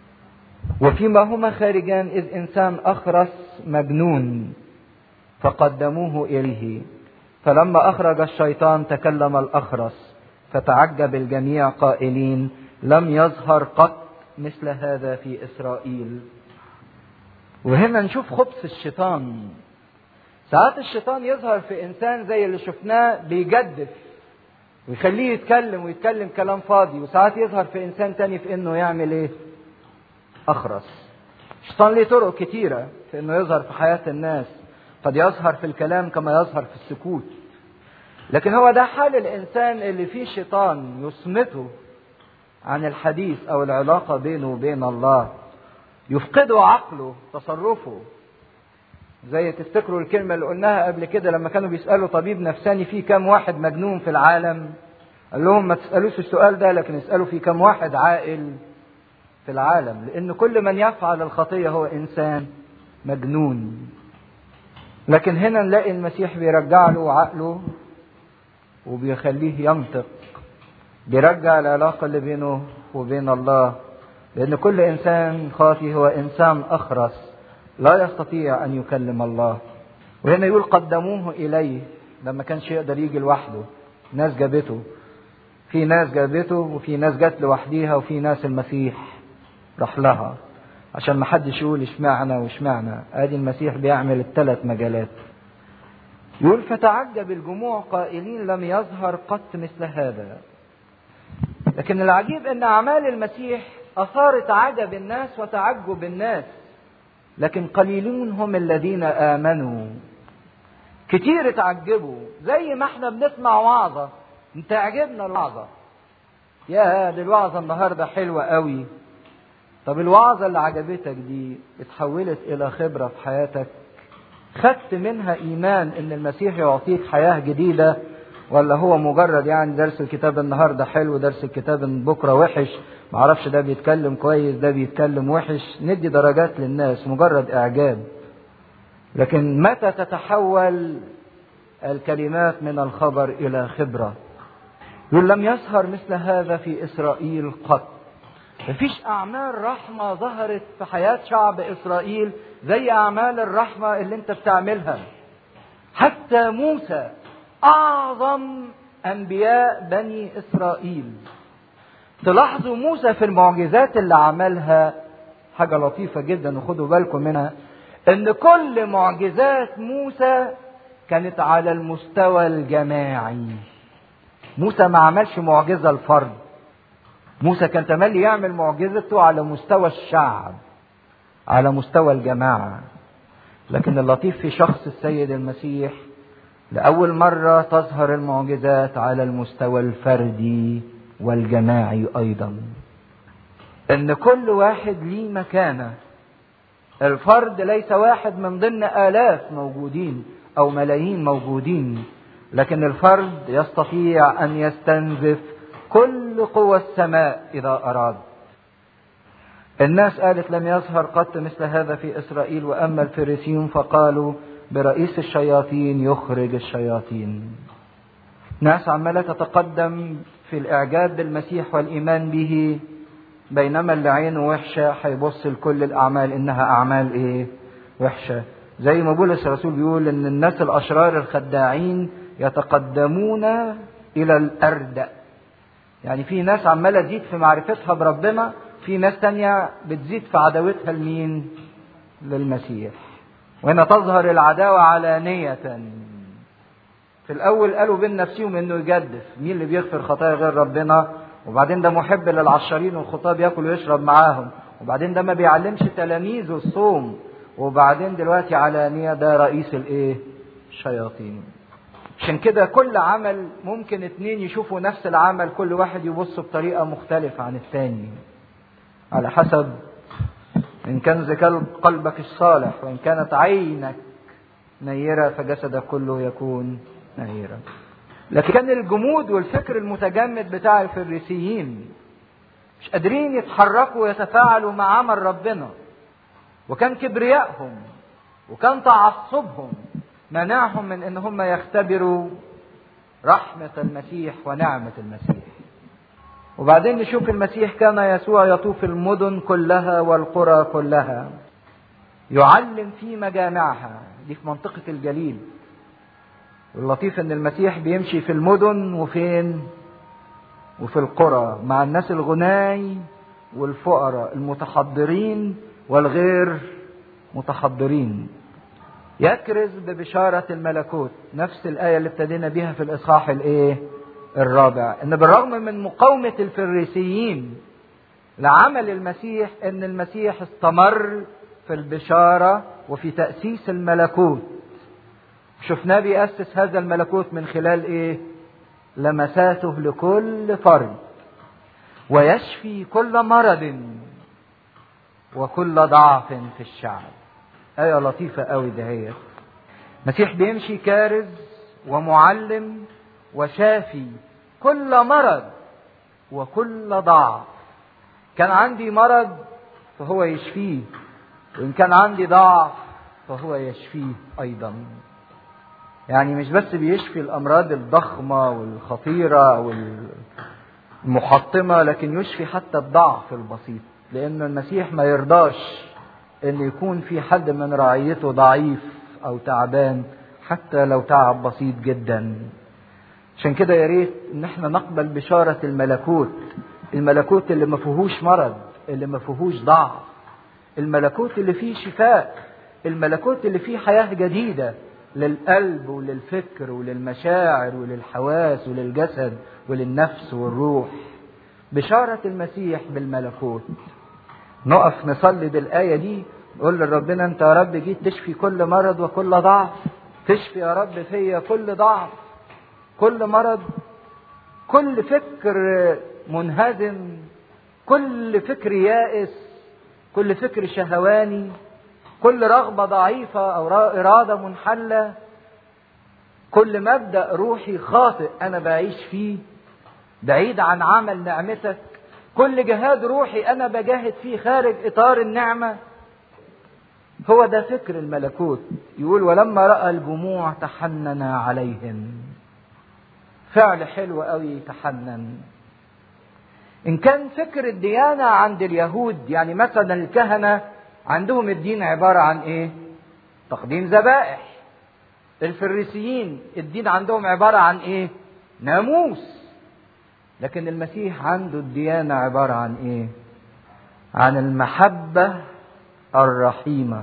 Speaker 1: وفيما هما خارجان إذ إنسان أخرس مجنون فقدموه إليه فلما أخرج الشيطان تكلم الأخرس فتعجب الجميع قائلين لم يظهر قط مثل هذا في إسرائيل وهنا نشوف خبث الشيطان ساعات الشيطان يظهر في إنسان زي اللي شفناه بيجدف ويخليه يتكلم ويتكلم كلام فاضي وساعات يظهر في إنسان تاني في إنه يعمل إيه أخرس الشيطان ليه طرق كتيرة في إنه يظهر في حياة الناس قد يظهر في الكلام كما يظهر في السكوت لكن هو ده حال الإنسان اللي فيه شيطان يصمته عن الحديث او العلاقه بينه وبين الله يفقده عقله تصرفه زي تفتكروا الكلمه اللي قلناها قبل كده لما كانوا بيسالوا طبيب نفساني في كم واحد مجنون في العالم قال لهم ما تسالوش السؤال ده لكن اسالوا في كم واحد عاقل في العالم لان كل من يفعل الخطيه هو انسان مجنون لكن هنا نلاقي المسيح بيرجع له عقله وبيخليه ينطق بيرجع العلاقة اللي بينه وبين الله لأن كل إنسان خاطي هو إنسان أخرس لا يستطيع أن يكلم الله وهنا يقول قدموه إليه لما كانش يقدر يجي لوحده ناس جابته في ناس جابته وفي ناس جت لوحديها وفي ناس المسيح راح لها عشان ما حدش يقول اشمعنى واشمعنى ادي المسيح بيعمل الثلاث مجالات يقول فتعجب الجموع قائلين لم يظهر قط مثل هذا لكن العجيب ان اعمال المسيح اثارت عجب الناس وتعجب الناس لكن قليلون هم الذين امنوا كتير اتعجبوا زي ما احنا بنسمع وعظه انت عجبنا الوعظه يا دي الوعظه النهارده حلوه قوي طب الوعظه اللي عجبتك دي اتحولت الى خبره في حياتك خدت منها ايمان ان المسيح يعطيك حياه جديده ولا هو مجرد يعني درس الكتاب النهارده حلو درس الكتاب بكره وحش معرفش ده بيتكلم كويس ده بيتكلم وحش ندي درجات للناس مجرد اعجاب لكن متى تتحول الكلمات من الخبر الى خبره يقول لم يظهر مثل هذا في اسرائيل قط مفيش اعمال رحمه ظهرت في حياه شعب اسرائيل زي اعمال الرحمه اللي انت بتعملها حتى موسى اعظم انبياء بني اسرائيل تلاحظوا موسى في المعجزات اللي عملها حاجه لطيفه جدا وخدوا بالكم منها ان كل معجزات موسى كانت على المستوى الجماعي موسى ما عملش معجزه الفرد موسى كان تملي يعمل معجزته على مستوى الشعب على مستوى الجماعه لكن اللطيف في شخص السيد المسيح لأول مرة تظهر المعجزات على المستوى الفردي والجماعي أيضا. إن كل واحد ليه مكانة. الفرد ليس واحد من ضمن آلاف موجودين أو ملايين موجودين، لكن الفرد يستطيع أن يستنزف كل قوى السماء إذا أراد. الناس قالت لم يظهر قط مثل هذا في إسرائيل وأما الفريسيون فقالوا برئيس الشياطين يخرج الشياطين ناس عمالة تتقدم في الإعجاب بالمسيح والإيمان به بينما اللي عينه وحشة هيبص لكل الأعمال إنها أعمال إيه؟ وحشة زي ما بولس الرسول بيقول إن الناس الأشرار الخداعين يتقدمون إلى الأردأ يعني في ناس عمالة تزيد في معرفتها بربنا في ناس تانية بتزيد في عداوتها لمين؟ للمسيح وهنا تظهر العداوة علانية في الأول قالوا بين نفسهم إنه يجدف مين اللي بيغفر خطايا غير ربنا وبعدين ده محب للعشارين والخطاة بياكل ويشرب معاهم وبعدين ده ما بيعلمش تلاميذه الصوم وبعدين دلوقتي علانية ده رئيس الإيه؟ الشياطين عشان كده كل عمل ممكن اتنين يشوفوا نفس العمل كل واحد يبص بطريقة مختلفة عن التاني على حسب إن كان ذكاء قلبك الصالح وإن كانت عينك نيرة فجسدك كله يكون نيرا لكن كان الجمود والفكر المتجمد بتاع الفريسيين مش قادرين يتحركوا ويتفاعلوا مع عمل ربنا وكان كبريائهم وكان تعصبهم منعهم من ان هم يختبروا رحمة المسيح ونعمة المسيح وبعدين نشوف المسيح كان يسوع يطوف المدن كلها والقرى كلها يعلم في مجامعها دي في منطقة الجليل واللطيف ان المسيح بيمشي في المدن وفين وفي القرى مع الناس الغناي والفقراء المتحضرين والغير متحضرين يكرز ببشارة الملكوت نفس الآية اللي ابتدينا بيها في الإصحاح الإيه؟ الرابع ان بالرغم من مقاومة الفريسيين لعمل المسيح ان المسيح استمر في البشارة وفي تأسيس الملكوت شفناه بيأسس هذا الملكوت من خلال ايه لمساته لكل فرد ويشفي كل مرض وكل ضعف في الشعب آية لطيفة قوي دهيت المسيح بيمشي كارز ومعلم وشافي كل مرض وكل ضعف كان عندي مرض فهو يشفيه وإن كان عندي ضعف فهو يشفيه أيضا يعني مش بس بيشفي الأمراض الضخمة والخطيرة والمحطمة لكن يشفي حتى الضعف البسيط لأن المسيح ما يرضاش أن يكون في حد من رعيته ضعيف أو تعبان حتى لو تعب بسيط جدا عشان كده يا ريت ان احنا نقبل بشارة الملكوت الملكوت اللي ما فيهوش مرض اللي ما فيهوش ضعف الملكوت اللي فيه شفاء الملكوت اللي فيه حياة جديدة للقلب وللفكر وللمشاعر وللحواس وللجسد وللنفس والروح بشارة المسيح بالملكوت نقف نصلي بالآية دي نقول لربنا أنت يا رب جيت تشفي كل مرض وكل ضعف تشفي يا رب فيا كل ضعف كل مرض كل فكر منهزم كل فكر يائس كل فكر شهواني كل رغبة ضعيفة أو إرادة منحلة كل مبدأ روحي خاطئ أنا بعيش فيه بعيد عن عمل نعمتك كل جهاد روحي أنا بجاهد فيه خارج إطار النعمة هو ده فكر الملكوت يقول ولما رأى الجموع تحنن عليهم فعل حلو قوي تحنن إن كان فكر الديانة عند اليهود يعني مثلا الكهنة عندهم الدين عبارة عن إيه؟ تقديم ذبائح الفريسيين الدين عندهم عبارة عن إيه؟ ناموس لكن المسيح عنده الديانة عبارة عن إيه؟ عن المحبة الرحيمة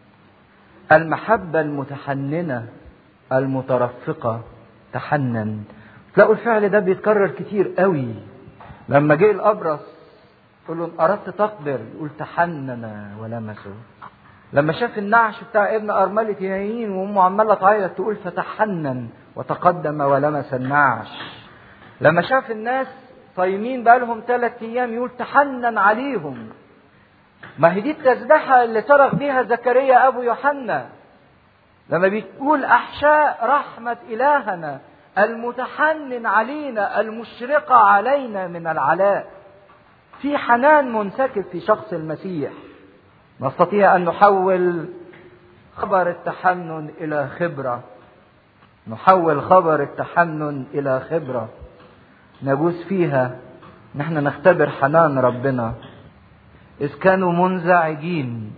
Speaker 1: المحبة المتحننة المترفقة تحنن تلاقوا الفعل ده بيتكرر كتير قوي لما جه الأبرص يقول له إن أردت تقبر يقول تحنن ولمسه لما شاف النعش بتاع ابن أرملة يايين وأمه عمالة تعيط تقول فتحنن وتقدم ولمس النعش لما شاف الناس صايمين بقالهم ثلاث أيام يقول تحنن عليهم ما هي دي التسبحة اللي صرخ بيها زكريا أبو يوحنا لما بيقول أحشاء رحمة إلهنا المتحنن علينا المشرقة علينا من العلاء في حنان منسكب في شخص المسيح نستطيع أن نحول خبر التحنن إلى خبرة نحول خبر التحنن إلى خبرة نجوز فيها نحن نختبر حنان ربنا إذ كانوا منزعجين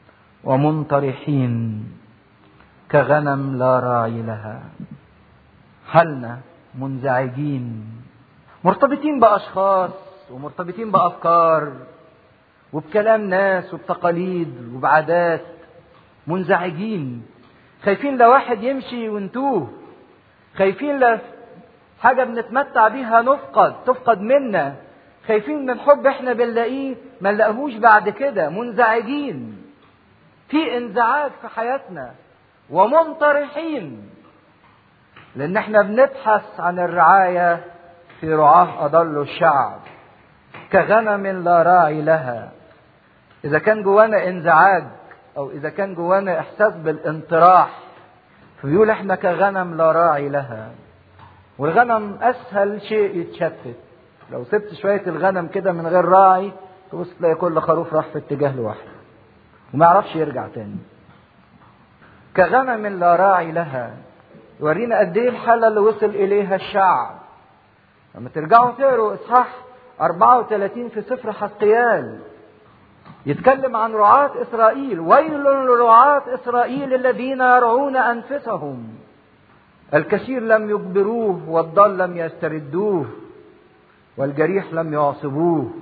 Speaker 1: ومنطرحين كغنم لا راعي لها حالنا منزعجين مرتبطين بأشخاص ومرتبطين بأفكار وبكلام ناس وبتقاليد وبعادات منزعجين خايفين لو واحد يمشي ونتوه خايفين لو حاجة بنتمتع بيها نفقد تفقد منا خايفين من حب احنا بنلاقيه ما نلاقيهوش بعد كده منزعجين في انزعاج في حياتنا ومنطرحين لان احنا بنبحث عن الرعاية في رعاه اضلوا الشعب كغنم لا راعي لها اذا كان جوانا انزعاج او اذا كان جوانا احساس بالانطراح فبيقول احنا كغنم لا راعي لها والغنم اسهل شيء يتشتت لو سبت شوية الغنم كده من غير راعي تبص تلاقي كل خروف راح في اتجاه لوحده وما يعرفش يرجع تاني كغنم لا راعي لها يورينا قد ايه الحالة اللي وصل اليها الشعب لما ترجعوا تقروا اصحاح 34 في سفر حسقيال يتكلم عن رعاة إسرائيل ويل لرعاة إسرائيل الذين يرعون أنفسهم الكثير لم يجبروه والضال لم يستردوه والجريح لم يعصبوه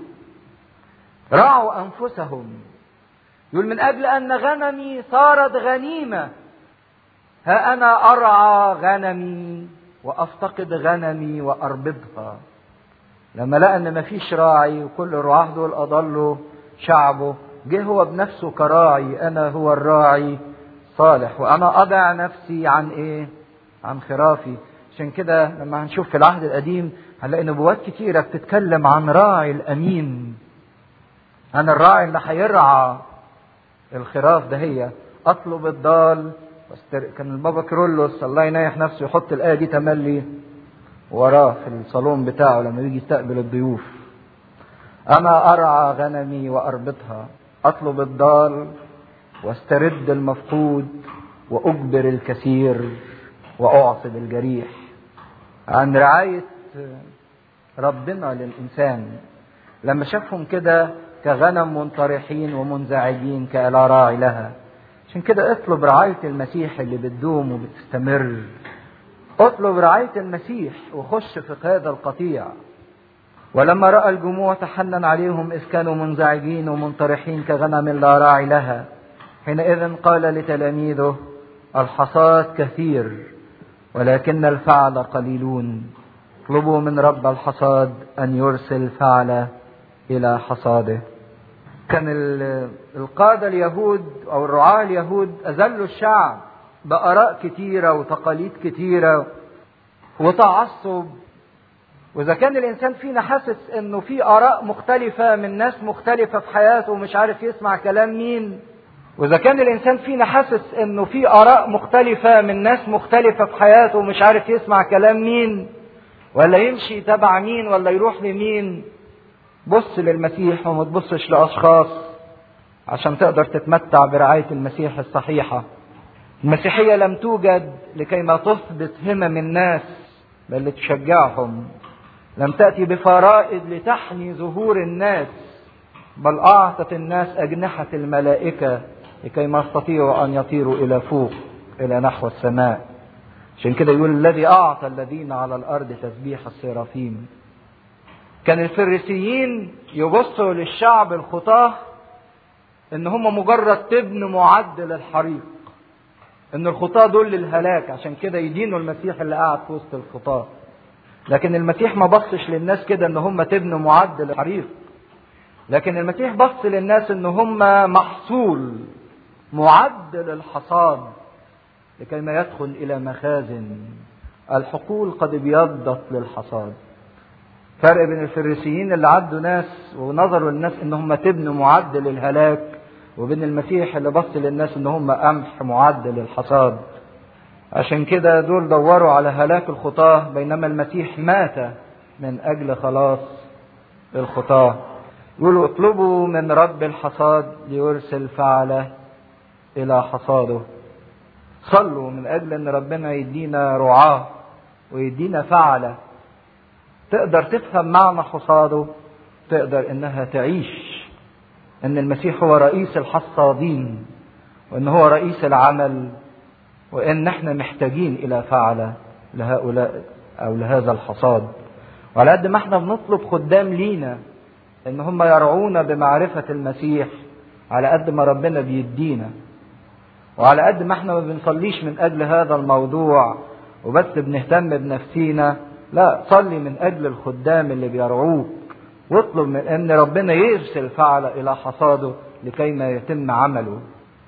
Speaker 1: رعوا أنفسهم يقول من أجل أن غنمي صارت غنيمة ها أنا أرعى غنمي وأفتقد غنمي وأربطها لما لقى ان مفيش راعي وكل الرعاة دول اضلوا شعبه جه هو بنفسه كراعي انا هو الراعي صالح وانا اضع نفسي عن ايه عن خرافي عشان كده لما هنشوف في العهد القديم هنلاقي نبوات كتيرة بتتكلم عن راعي الامين عن الراعي اللي هيرعى الخراف ده هي اطلب الضال كان البابا كرولوس الله ينيح نفسه يحط الايه دي تملي وراه في الصالون بتاعه لما يجي يستقبل الضيوف انا ارعى غنمي واربطها اطلب الضال واسترد المفقود واجبر الكثير واعصب الجريح عن رعايه ربنا للانسان لما شافهم كده كغنم منطرحين ومنزعجين كلا راعي لها عشان كده اطلب رعايه المسيح اللي بتدوم وبتستمر اطلب رعاية المسيح وخش في هذا القطيع ولما رأى الجموع تحنن عليهم إذ كانوا منزعجين ومنطرحين كغنم لا راعي لها حينئذ قال لتلاميذه الحصاد كثير ولكن الفعل قليلون اطلبوا من رب الحصاد أن يرسل فعل إلى حصاده كان القادة اليهود أو الرعاة اليهود أذلوا الشعب بآراء كتيرة وتقاليد كتيرة وتعصب وإذا كان الإنسان فينا حاسس إنه في آراء مختلفة من ناس مختلفة في حياته ومش عارف يسمع كلام مين وإذا كان الإنسان فينا حاسس إنه في آراء مختلفة من ناس مختلفة في حياته ومش عارف يسمع كلام مين ولا يمشي تبع مين ولا يروح لمين بص للمسيح وما تبصش لأشخاص عشان تقدر تتمتع برعاية المسيح الصحيحة المسيحية لم توجد لكي ما تثبت همم الناس بل لتشجعهم لم تأتي بفرائض لتحمي ظهور الناس بل أعطت الناس أجنحة الملائكة لكي ما يستطيعوا أن يطيروا إلى فوق إلى نحو السماء عشان كده يقول الذي أعطى الذين على الأرض تسبيح السرافيم كان الفريسيين يبصوا للشعب الخطاه ان هم مجرد تبن معد للحريق ان الخطاه دول للهلاك عشان كده يدينوا المسيح اللي قاعد في وسط الخطاه لكن المسيح ما بصش للناس كده ان هم تبن معد للحريق لكن المسيح بص للناس ان هم محصول معد للحصاد لكي ما يدخل الى مخازن الحقول قد ابيضت للحصاد فرق بين الفريسيين اللي عدوا ناس ونظروا للناس ان هم تبن معد للهلاك وبين المسيح اللي بص للناس ان هم قمح معد للحصاد عشان كده دول دوروا على هلاك الخطاة بينما المسيح مات من اجل خلاص الخطاة يقولوا اطلبوا من رب الحصاد ليرسل فعله الى حصاده صلوا من اجل ان ربنا يدينا رعاه ويدينا فعله تقدر تفهم معنى حصاده تقدر انها تعيش ان المسيح هو رئيس الحصادين وان هو رئيس العمل وان احنا محتاجين الى فعله لهؤلاء او لهذا الحصاد وعلى قد ما احنا بنطلب خدام لينا ان هم يرعونا بمعرفه المسيح على قد ما ربنا بيدينا وعلى قد ما احنا ما بنصليش من اجل هذا الموضوع وبس بنهتم بنفسينا لا صلي من اجل الخدام اللي بيرعوك واطلب من ان ربنا يرسل فعل الى حصاده لكي ما يتم عمله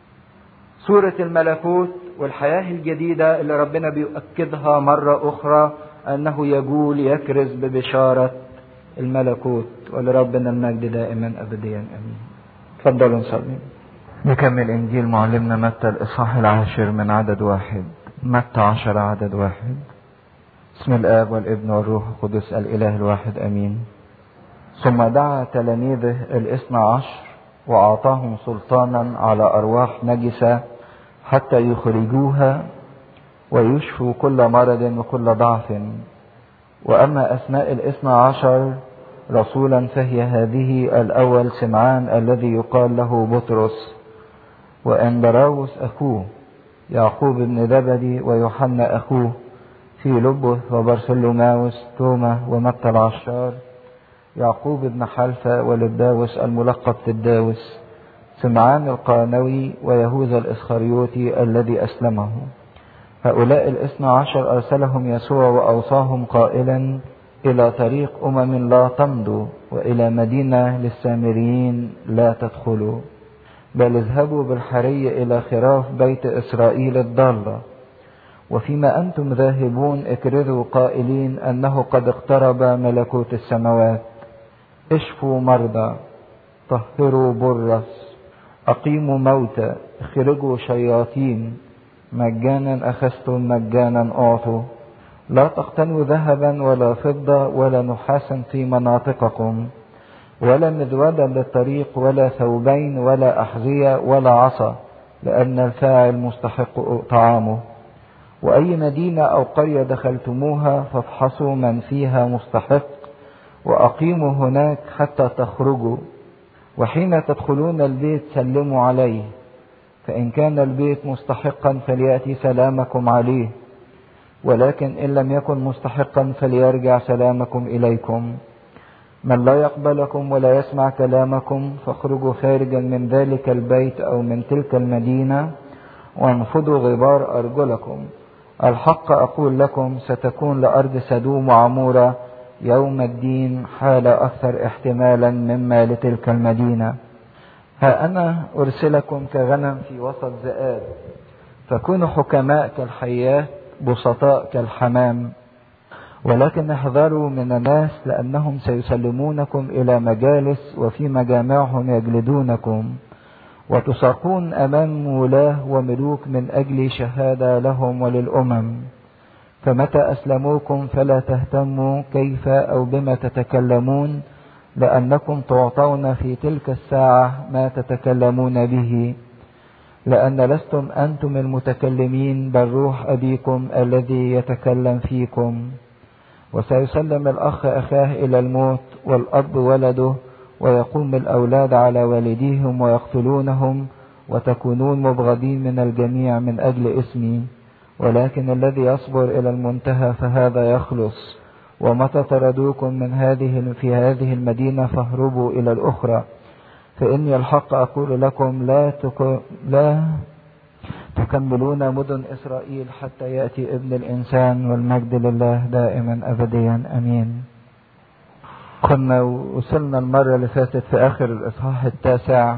Speaker 1: سورة الملكوت والحياة الجديدة اللي ربنا بيؤكدها مرة أخرى أنه يقول يكرز ببشارة الملكوت ولربنا المجد دائما أبديا أمين تفضلوا نصلي نكمل إنجيل معلمنا متى الإصحاح العاشر من عدد واحد متى عشر عدد واحد بسم الآب والابن والروح القدس الإله الواحد أمين ثم دعا تلاميذه الاثنى عشر وأعطاهم سلطانا على أرواح نجسة حتى يخرجوها ويشفوا كل مرض وكل ضعف وأما أسماء الاثنى عشر رسولا فهي هذه الأول سمعان الذي يقال له بطرس وأندراوس أخوه يعقوب بن زبدي ويوحنا أخوه في لبه وبرسلوماوس توما ومتى العشار يعقوب بن حلفة ولداوس الملقب تداوس سمعان القانوي ويهوذا الإسخريوطي الذي أسلمه هؤلاء الاثنى عشر أرسلهم يسوع وأوصاهم قائلا إلى طريق أمم لا تمضوا وإلى مدينة للسامريين لا تدخلوا بل اذهبوا بالحري إلى خراف بيت إسرائيل الضالة وفيما أنتم ذاهبون اكرزوا قائلين أنه قد اقترب ملكوت السماوات اشفوا مرضى طهروا برص أقيموا موتى اخرجوا شياطين مجانا أخذتم مجانا أعطوا لا تقتنوا ذهبا ولا فضة ولا نحاسا في مناطقكم ولا مذودا للطريق ولا ثوبين ولا أحذية ولا عصا لأن الفاعل مستحق طعامه وأي مدينة أو قرية دخلتموها فافحصوا من فيها مستحق وأقيموا هناك حتى تخرجوا وحين تدخلون البيت سلموا عليه فإن كان البيت مستحقا فليأتي سلامكم عليه ولكن إن لم يكن مستحقا فليرجع سلامكم إليكم من لا يقبلكم ولا يسمع كلامكم فاخرجوا خارجا من ذلك البيت أو من تلك المدينة وانفضوا غبار أرجلكم الحق أقول لكم ستكون لأرض سدوم وعمورة يوم الدين حالة أكثر احتمالا مما لتلك المدينة ها أنا أرسلكم كغنم في وسط ذئاب فكونوا حكماء كالحيات بسطاء كالحمام ولكن احذروا من الناس لأنهم سيسلمونكم إلى مجالس وفي مجامعهم يجلدونكم وتساقون أمام ولاة وملوك من أجل شهادة لهم وللأمم فمتى أسلموكم فلا تهتموا كيف أو بما تتكلمون لأنكم تعطون في تلك الساعة ما تتكلمون به
Speaker 2: لأن لستم أنتم المتكلمين بل روح أبيكم الذي يتكلم فيكم وسيسلم الأخ أخاه إلى الموت والأب ولده ويقوم الأولاد على والديهم ويقتلونهم وتكونون مبغضين من الجميع من أجل اسمي ولكن الذي يصبر إلى المنتهى فهذا يخلص ومتى طردوكم من هذه في هذه المدينة فاهربوا إلى الأخرى فإني الحق أقول لكم لا تك... لا تكملون مدن إسرائيل حتى يأتي ابن الإنسان والمجد لله دائما أبديا أمين كنا وصلنا المرة اللي فاتت في آخر الإصحاح التاسع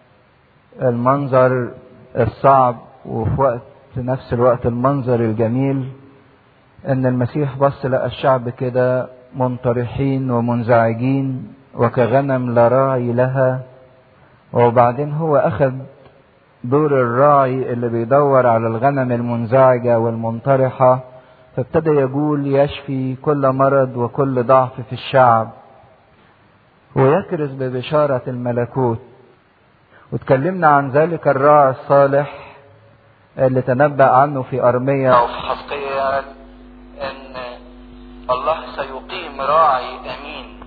Speaker 2: المنظر الصعب وفي وقت في نفس الوقت المنظر الجميل ان المسيح بص لقى الشعب كده منطرحين ومنزعجين وكغنم لا راعي لها وبعدين هو اخذ دور الراعي اللي بيدور على الغنم المنزعجة والمنطرحة فابتدى يقول يشفي كل مرض وكل ضعف في الشعب ويكرز ببشارة الملكوت وتكلمنا عن ذلك الراعي الصالح اللي تنبأ عنه في أرمية
Speaker 3: أو في حزقيال إن الله سيقيم راعي أمين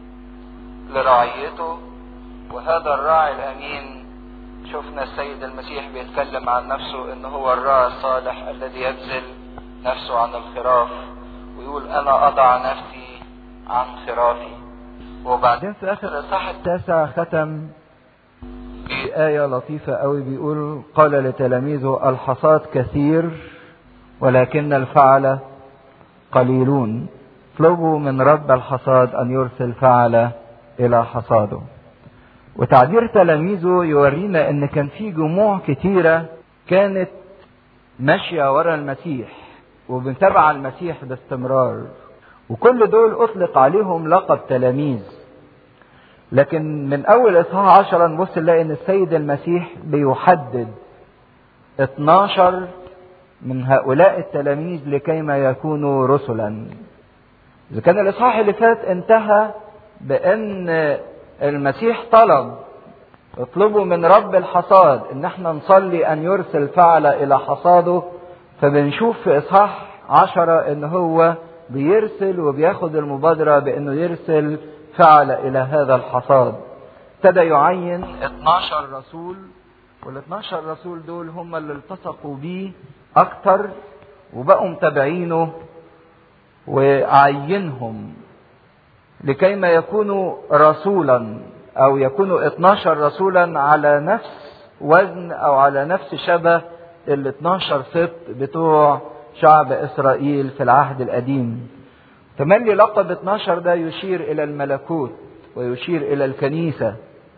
Speaker 3: لرعيته وهذا الراعي الأمين شفنا السيد المسيح بيتكلم عن نفسه إن هو الراعي الصالح الذي يبذل نفسه عن الخراف ويقول أنا أضع نفسي عن خرافي
Speaker 2: وبعدين في آخر الإصحاح التاسع ختم بآية لطيفة قوي بيقول قال لتلاميذه الحصاد كثير ولكن الفعل قليلون اطلبوا من رب الحصاد أن يرسل فعل إلى حصاده وتعبير تلاميذه يورينا ان كان في جموع كتيرة كانت ماشية ورا المسيح وبنتابع المسيح باستمرار وكل دول اطلق عليهم لقب تلاميذ لكن من اول اصحاح عشرة نبص نلاقي ان السيد المسيح بيحدد 12 من هؤلاء التلاميذ لكيما يكونوا رسلا اذا كان الاصحاح اللي فات انتهى بان المسيح طلب اطلبوا من رب الحصاد ان احنا نصلي ان يرسل فعل الى حصاده فبنشوف في اصحاح عشرة ان هو بيرسل وبياخد المبادرة بانه يرسل فعل الى هذا الحصاد ابتدى يعين 12 رسول وال 12 رسول دول هم اللي التصقوا بيه اكتر وبقوا متابعينه وعينهم لكي ما يكونوا رسولا او يكونوا 12 رسولا على نفس وزن او على نفس شبه ال 12 سبط بتوع شعب اسرائيل في العهد القديم تملي لقب 12 ده يشير الى الملكوت ويشير الى الكنيسة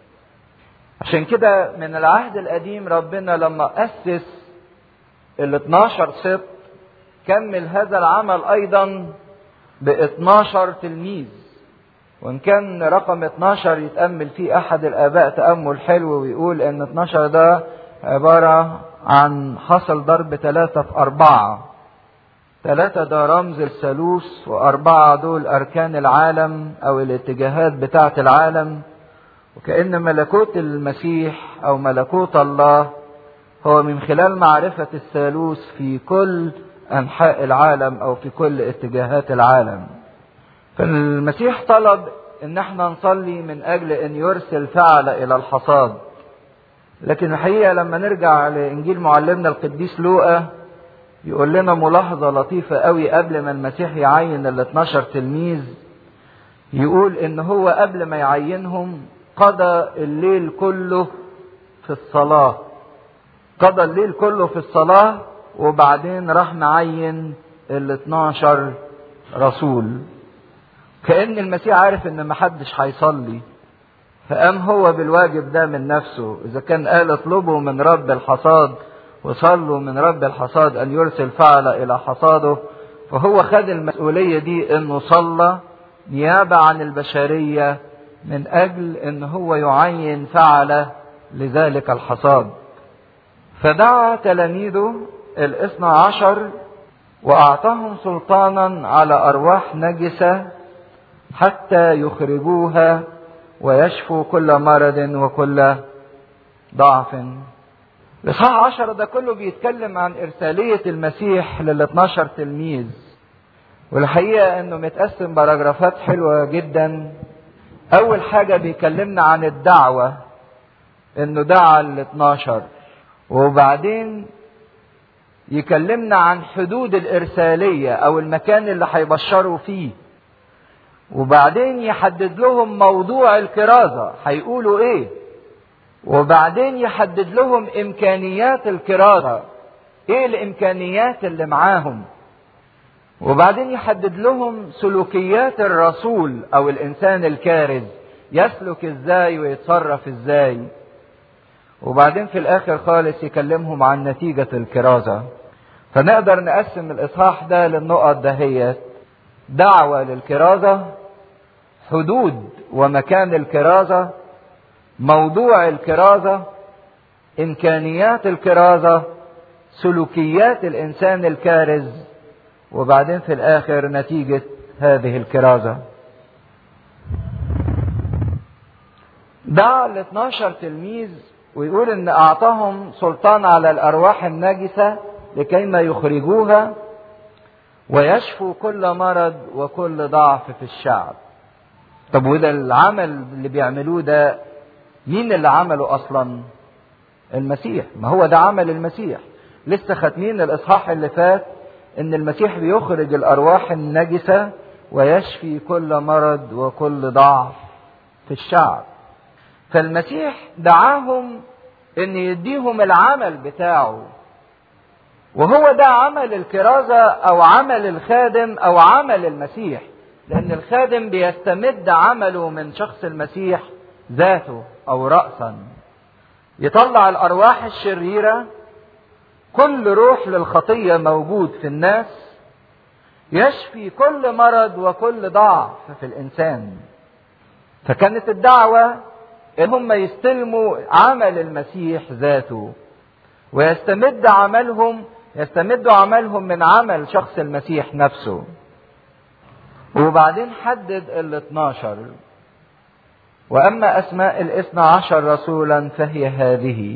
Speaker 2: عشان كده من العهد القديم ربنا لما اسس ال 12 سبط كمل هذا العمل ايضا ب 12 تلميذ وان كان رقم 12 يتأمل فيه احد الاباء تأمل حلو ويقول ان 12 ده عبارة عن حصل ضرب ثلاثة في أربعة ثلاثة ده رمز الثالوث وأربعة دول أركان العالم أو الاتجاهات بتاعة العالم وكأن ملكوت المسيح أو ملكوت الله هو من خلال معرفة الثالوث في كل أنحاء العالم أو في كل اتجاهات العالم فالمسيح طلب ان احنا نصلي من اجل ان يرسل فعل الى الحصاد لكن الحقيقه لما نرجع لانجيل معلمنا القديس لوقا يقول لنا ملاحظه لطيفه قوي قبل ما المسيح يعين ال 12 تلميذ يقول ان هو قبل ما يعينهم قضى الليل كله في الصلاه قضى الليل كله في الصلاه وبعدين راح معين ال 12 رسول كأن المسيح عارف ان محدش هيصلي فقام هو بالواجب ده من نفسه اذا كان قال اطلبوا من رب الحصاد وصلوا من رب الحصاد ان يرسل فعل الى حصاده فهو خد المسؤولية دي انه صلى نيابة عن البشرية من اجل ان هو يعين فعل لذلك الحصاد فدعا تلاميذه الاثنى عشر واعطاهم سلطانا على ارواح نجسه حتى يخرجوها ويشفوا كل مرض وكل ضعف الإصحاح عشرة ده كله بيتكلم عن إرسالية المسيح لل 12 تلميذ والحقيقة إنه متقسم باراجرافات حلوة جدا أول حاجة بيكلمنا عن الدعوة إنه دعا ال 12 وبعدين يكلمنا عن حدود الإرسالية أو المكان اللي هيبشروا فيه وبعدين يحدد لهم موضوع الكرازة هيقولوا إيه وبعدين يحدد لهم إمكانيات الكرازة إيه الإمكانيات اللي معاهم وبعدين يحدد لهم سلوكيات الرسول أو الإنسان الكارز يسلك إزاي ويتصرف إزاي وبعدين في الآخر خالص يكلمهم عن نتيجة الكرازة فنقدر نقسم الإصحاح ده للنقط دهيت دعوة للكرازة حدود ومكان الكرازة موضوع الكرازة إمكانيات الكرازة سلوكيات الإنسان الكارز وبعدين في الآخر نتيجة هذه الكرازة دعا ال 12 تلميذ ويقول ان اعطاهم سلطان على الارواح النجسه لكي ما يخرجوها ويشفوا كل مرض وكل ضعف في الشعب طب وده العمل اللي بيعملوه ده مين اللي عمله اصلا المسيح ما هو ده عمل المسيح لسه ختمين الاصحاح اللي فات ان المسيح بيخرج الارواح النجسه ويشفي كل مرض وكل ضعف في الشعب فالمسيح دعاهم ان يديهم العمل بتاعه وهو ده عمل الكرازة او عمل الخادم او عمل المسيح لان الخادم بيستمد عمله من شخص المسيح ذاته او رأسا يطلع الارواح الشريرة كل روح للخطية موجود في الناس يشفي كل مرض وكل ضعف في الانسان فكانت الدعوة ان هم يستلموا عمل المسيح ذاته ويستمد عملهم يستمدوا عملهم من عمل شخص المسيح نفسه وبعدين حدد ال 12 واما اسماء الاثنى عشر رسولا فهي هذه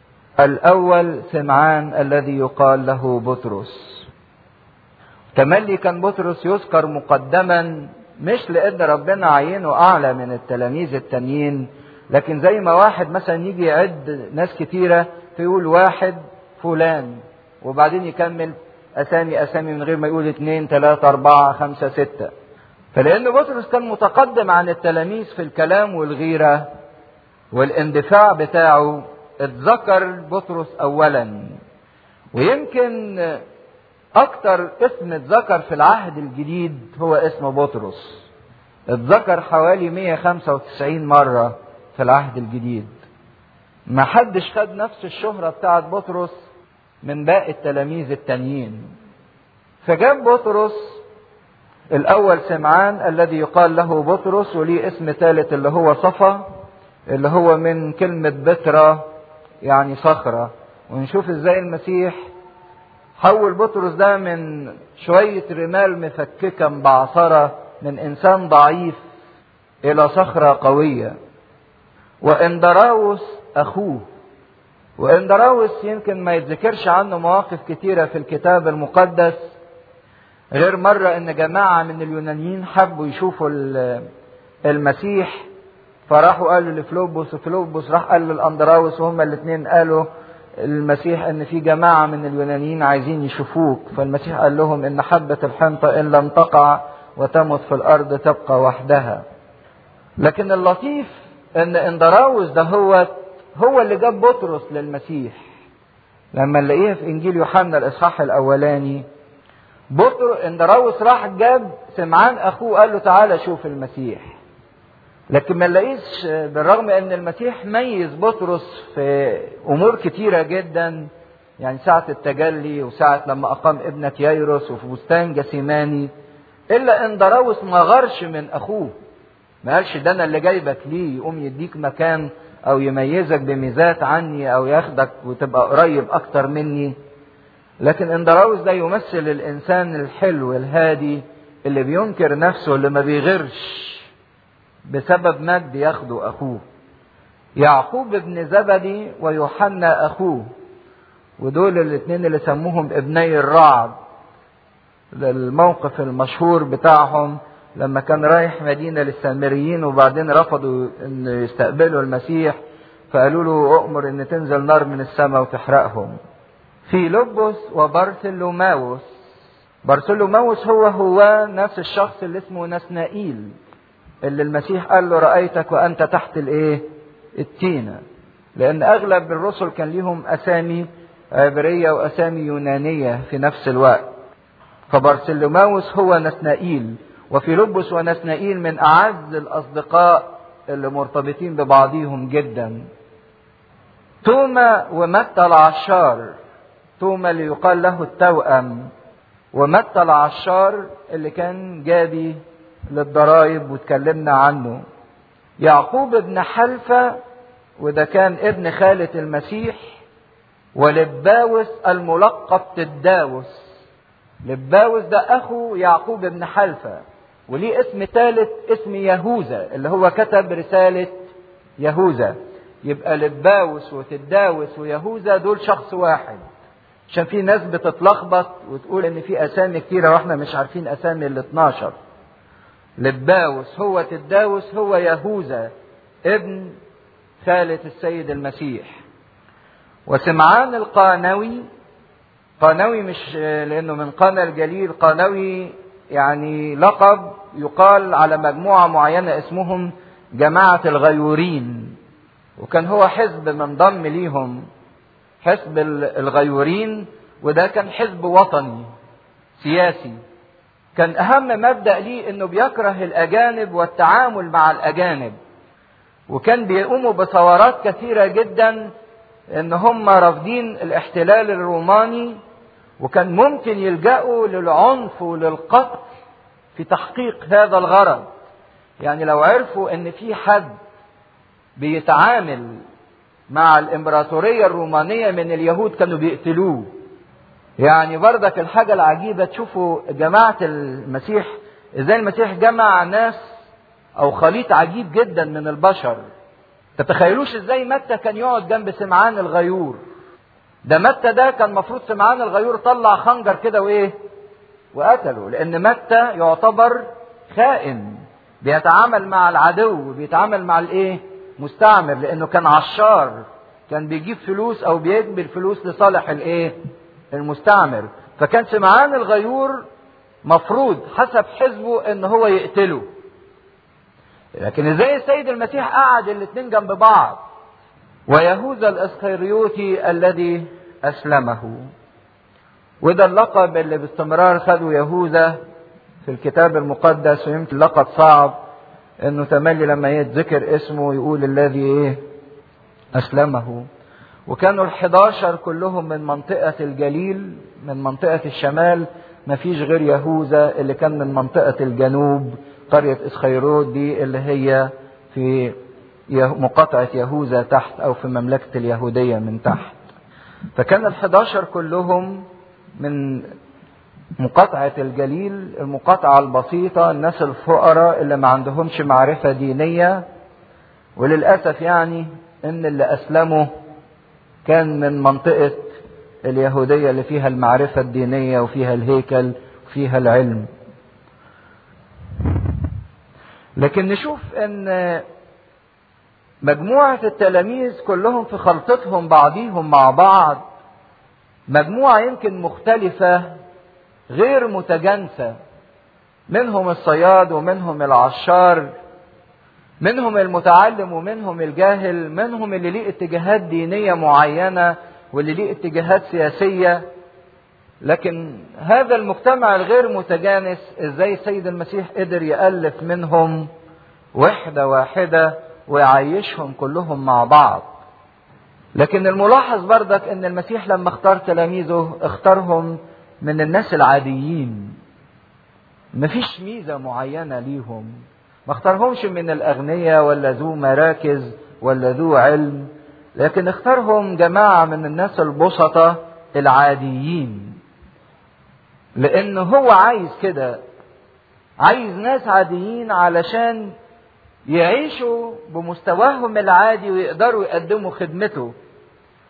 Speaker 2: الاول سمعان الذي يقال له بطرس تملي كان بطرس يذكر مقدما مش لان ربنا عينه اعلى من التلاميذ التانيين لكن زي ما واحد مثلا يجي يعد ناس كتيرة فيقول واحد فلان وبعدين يكمل أسامي أسامي من غير ما يقول اتنين تلاتة أربعة خمسة ستة فلأن بطرس كان متقدم عن التلاميذ في الكلام والغيرة والاندفاع بتاعه اتذكر بطرس أولا ويمكن أكتر اسم اتذكر في العهد الجديد هو اسم بطرس اتذكر حوالي 195 مرة في العهد الجديد ما حدش خد نفس الشهرة بتاعت بطرس من باقي التلاميذ التانيين فجاب بطرس الأول سمعان الذي يقال له بطرس وليه اسم ثالث اللي هو صفا اللي هو من كلمة بترة يعني صخرة ونشوف ازاي المسيح حول بطرس ده من شوية رمال مفككة مبعثرة من إنسان ضعيف إلى صخرة قوية واندراوس اخوه واندراوس يمكن ما يتذكرش عنه مواقف كتيره في الكتاب المقدس غير مره ان جماعه من اليونانيين حبوا يشوفوا المسيح فراحوا قالوا لفلوبوس وفلوبوس راح قال لاندراوس وهما الاثنين قالوا المسيح ان في جماعه من اليونانيين عايزين يشوفوك فالمسيح قال لهم ان حبه الحنطه ان لم تقع وتمت في الارض تبقى وحدها لكن اللطيف ان اندراوس ده هو هو اللي جاب بطرس للمسيح لما نلاقيها في انجيل يوحنا الاصحاح الاولاني بطرس اندراوس راح جاب سمعان اخوه قال له تعالى شوف المسيح لكن ما نلاقيش بالرغم ان المسيح ميز بطرس في امور كتيره جدا يعني ساعة التجلي وساعة لما أقام ابنة ييروس وفي بستان جسيماني إلا إن دراوس ما غرش من أخوه ما قالش ده انا اللي جايبك ليه يقوم يديك مكان او يميزك بميزات عني او ياخدك وتبقى قريب اكتر مني لكن اندراوس ده يمثل الانسان الحلو الهادي اللي بينكر نفسه اللي ما بيغيرش بسبب مجد ياخده اخوه يعقوب ابن زبدي ويوحنا اخوه ودول الاثنين اللي سموهم ابني الرعد الموقف المشهور بتاعهم لما كان رايح مدينة للسامريين وبعدين رفضوا ان يستقبلوا المسيح فقالوا له اؤمر ان تنزل نار من السماء وتحرقهم في لبس وبرثلوماوس برثلوماوس هو هو نفس الشخص اللي اسمه نسنائيل اللي المسيح قال له رأيتك وأنت تحت الإيه؟ التينة لأن أغلب الرسل كان ليهم أسامي عبرية وأسامي يونانية في نفس الوقت فبرسلوماوس هو نسنائيل وفي لبس ونسنائيل من أعز الأصدقاء اللي مرتبطين ببعضهم جدا توما ومتى العشار توما اللي يقال له التوأم ومتى العشار اللي كان جابي للضرائب واتكلمنا عنه يعقوب ابن حلفة وده كان ابن خالة المسيح ولباوس الملقب تداوس لباوس ده اخو يعقوب ابن حلفة وليه اسم ثالث اسم يهوذا اللي هو كتب رسالة يهوذا يبقى لباوس وتداوس ويهوذا دول شخص واحد عشان في ناس بتتلخبط وتقول ان في اسامي كتيرة واحنا مش عارفين اسامي ال 12 لباوس هو تداوس هو يهوذا ابن ثالث السيد المسيح وسمعان القانوي قانوي مش لانه من قنا الجليل قانوي يعني لقب يقال على مجموعة معينة اسمهم جماعة الغيورين وكان هو حزب منضم ليهم حزب الغيورين وده كان حزب وطني سياسي كان اهم مبدا ليه انه بيكره الاجانب والتعامل مع الاجانب وكان بيقوموا بثورات كثيره جدا ان هم رافضين الاحتلال الروماني وكان ممكن يلجأوا للعنف وللقتل في تحقيق هذا الغرض يعني لو عرفوا ان في حد بيتعامل مع الامبراطوريه الرومانيه من اليهود كانوا بيقتلوه يعني بردك الحاجة العجيبة تشوفوا جماعة المسيح ازاي المسيح جمع ناس او خليط عجيب جدا من البشر تتخيلوش ازاي متى كان يقعد جنب سمعان الغيور ده متى ده كان مفروض سمعان الغيور طلع خنجر كده وايه وقتله لان متى يعتبر خائن بيتعامل مع العدو بيتعامل مع الايه مستعمر لانه كان عشار كان بيجيب فلوس او بيجبر فلوس لصالح الايه المستعمر فكان سمعان الغيور مفروض حسب حزبه ان هو يقتله لكن ازاي السيد المسيح قعد الاثنين جنب بعض ويهوذا الاسخريوطي الذي اسلمه وده اللقب اللي باستمرار خده يهوذا في الكتاب المقدس ويمكن لقب صعب انه تملي لما يتذكر اسمه يقول الذي ايه اسلمه وكانوا الحداشر كلهم من منطقة الجليل من منطقة الشمال ما فيش غير يهوذا اللي كان من منطقة الجنوب قرية إسخيرود دي اللي هي في مقاطعة يهوذا تحت أو في مملكة اليهودية من تحت فكان الحداشر كلهم من مقاطعة الجليل المقاطعة البسيطة الناس الفقراء اللي ما عندهمش معرفة دينية وللأسف يعني إن اللي أسلموا كان من منطقة اليهودية اللي فيها المعرفة الدينية وفيها الهيكل وفيها العلم لكن نشوف ان مجموعة التلاميذ كلهم في خلطتهم بعضيهم مع بعض مجموعة يمكن مختلفة غير متجانسة منهم الصياد ومنهم العشار منهم المتعلم ومنهم الجاهل منهم اللي ليه اتجاهات دينية معينة واللي ليه اتجاهات سياسية لكن هذا المجتمع الغير متجانس ازاي السيد المسيح قدر يألف منهم وحدة واحدة ويعيشهم كلهم مع بعض لكن الملاحظ بردك ان المسيح لما اختار تلاميذه اختارهم من الناس العاديين مفيش ميزة معينة ليهم ما اختارهمش من الأغنياء ولا ذو مراكز ولا ذو علم لكن اختارهم جماعة من الناس البسطة العاديين لأنه هو عايز كده عايز ناس عاديين علشان يعيشوا بمستواهم العادي ويقدروا يقدموا خدمته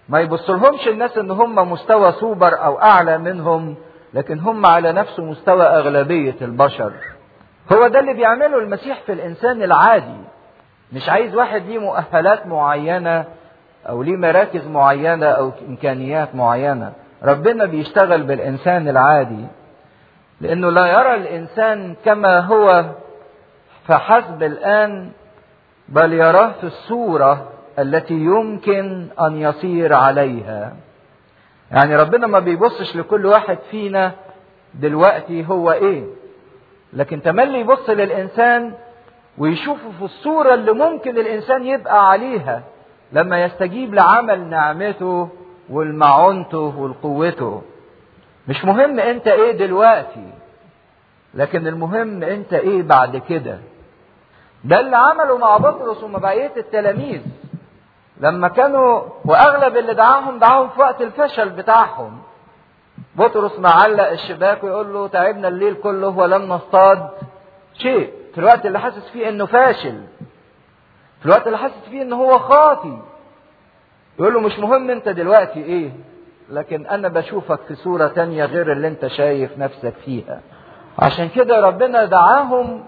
Speaker 2: ما يبصلهمش الناس ان هم مستوى سوبر او اعلى منهم لكن هم على نفس مستوى اغلبية البشر هو ده اللي بيعمله المسيح في الانسان العادي مش عايز واحد ليه مؤهلات معينة او ليه مراكز معينة او امكانيات معينة ربنا بيشتغل بالانسان العادي لانه لا يرى الانسان كما هو فحسب الان بل يراه في الصورة التي يمكن ان يصير عليها يعني ربنا ما بيبصش لكل واحد فينا دلوقتي هو ايه لكن تملي يبص للانسان ويشوفه في الصورة اللي ممكن الانسان يبقى عليها لما يستجيب لعمل نعمته والمعونته والقوته مش مهم انت ايه دلوقتي لكن المهم انت ايه بعد كده ده اللي عمله مع بطرس ومع بقيه التلاميذ لما كانوا واغلب اللي دعاهم دعاهم في وقت الفشل بتاعهم بطرس معلق الشباك ويقول له تعبنا الليل كله ولم نصطاد شيء في الوقت اللي حاسس فيه انه فاشل في الوقت اللي حاسس فيه ان هو خاطي يقول له مش مهم انت دلوقتي ايه لكن انا بشوفك في صورة تانية غير اللي انت شايف نفسك فيها عشان كده ربنا دعاهم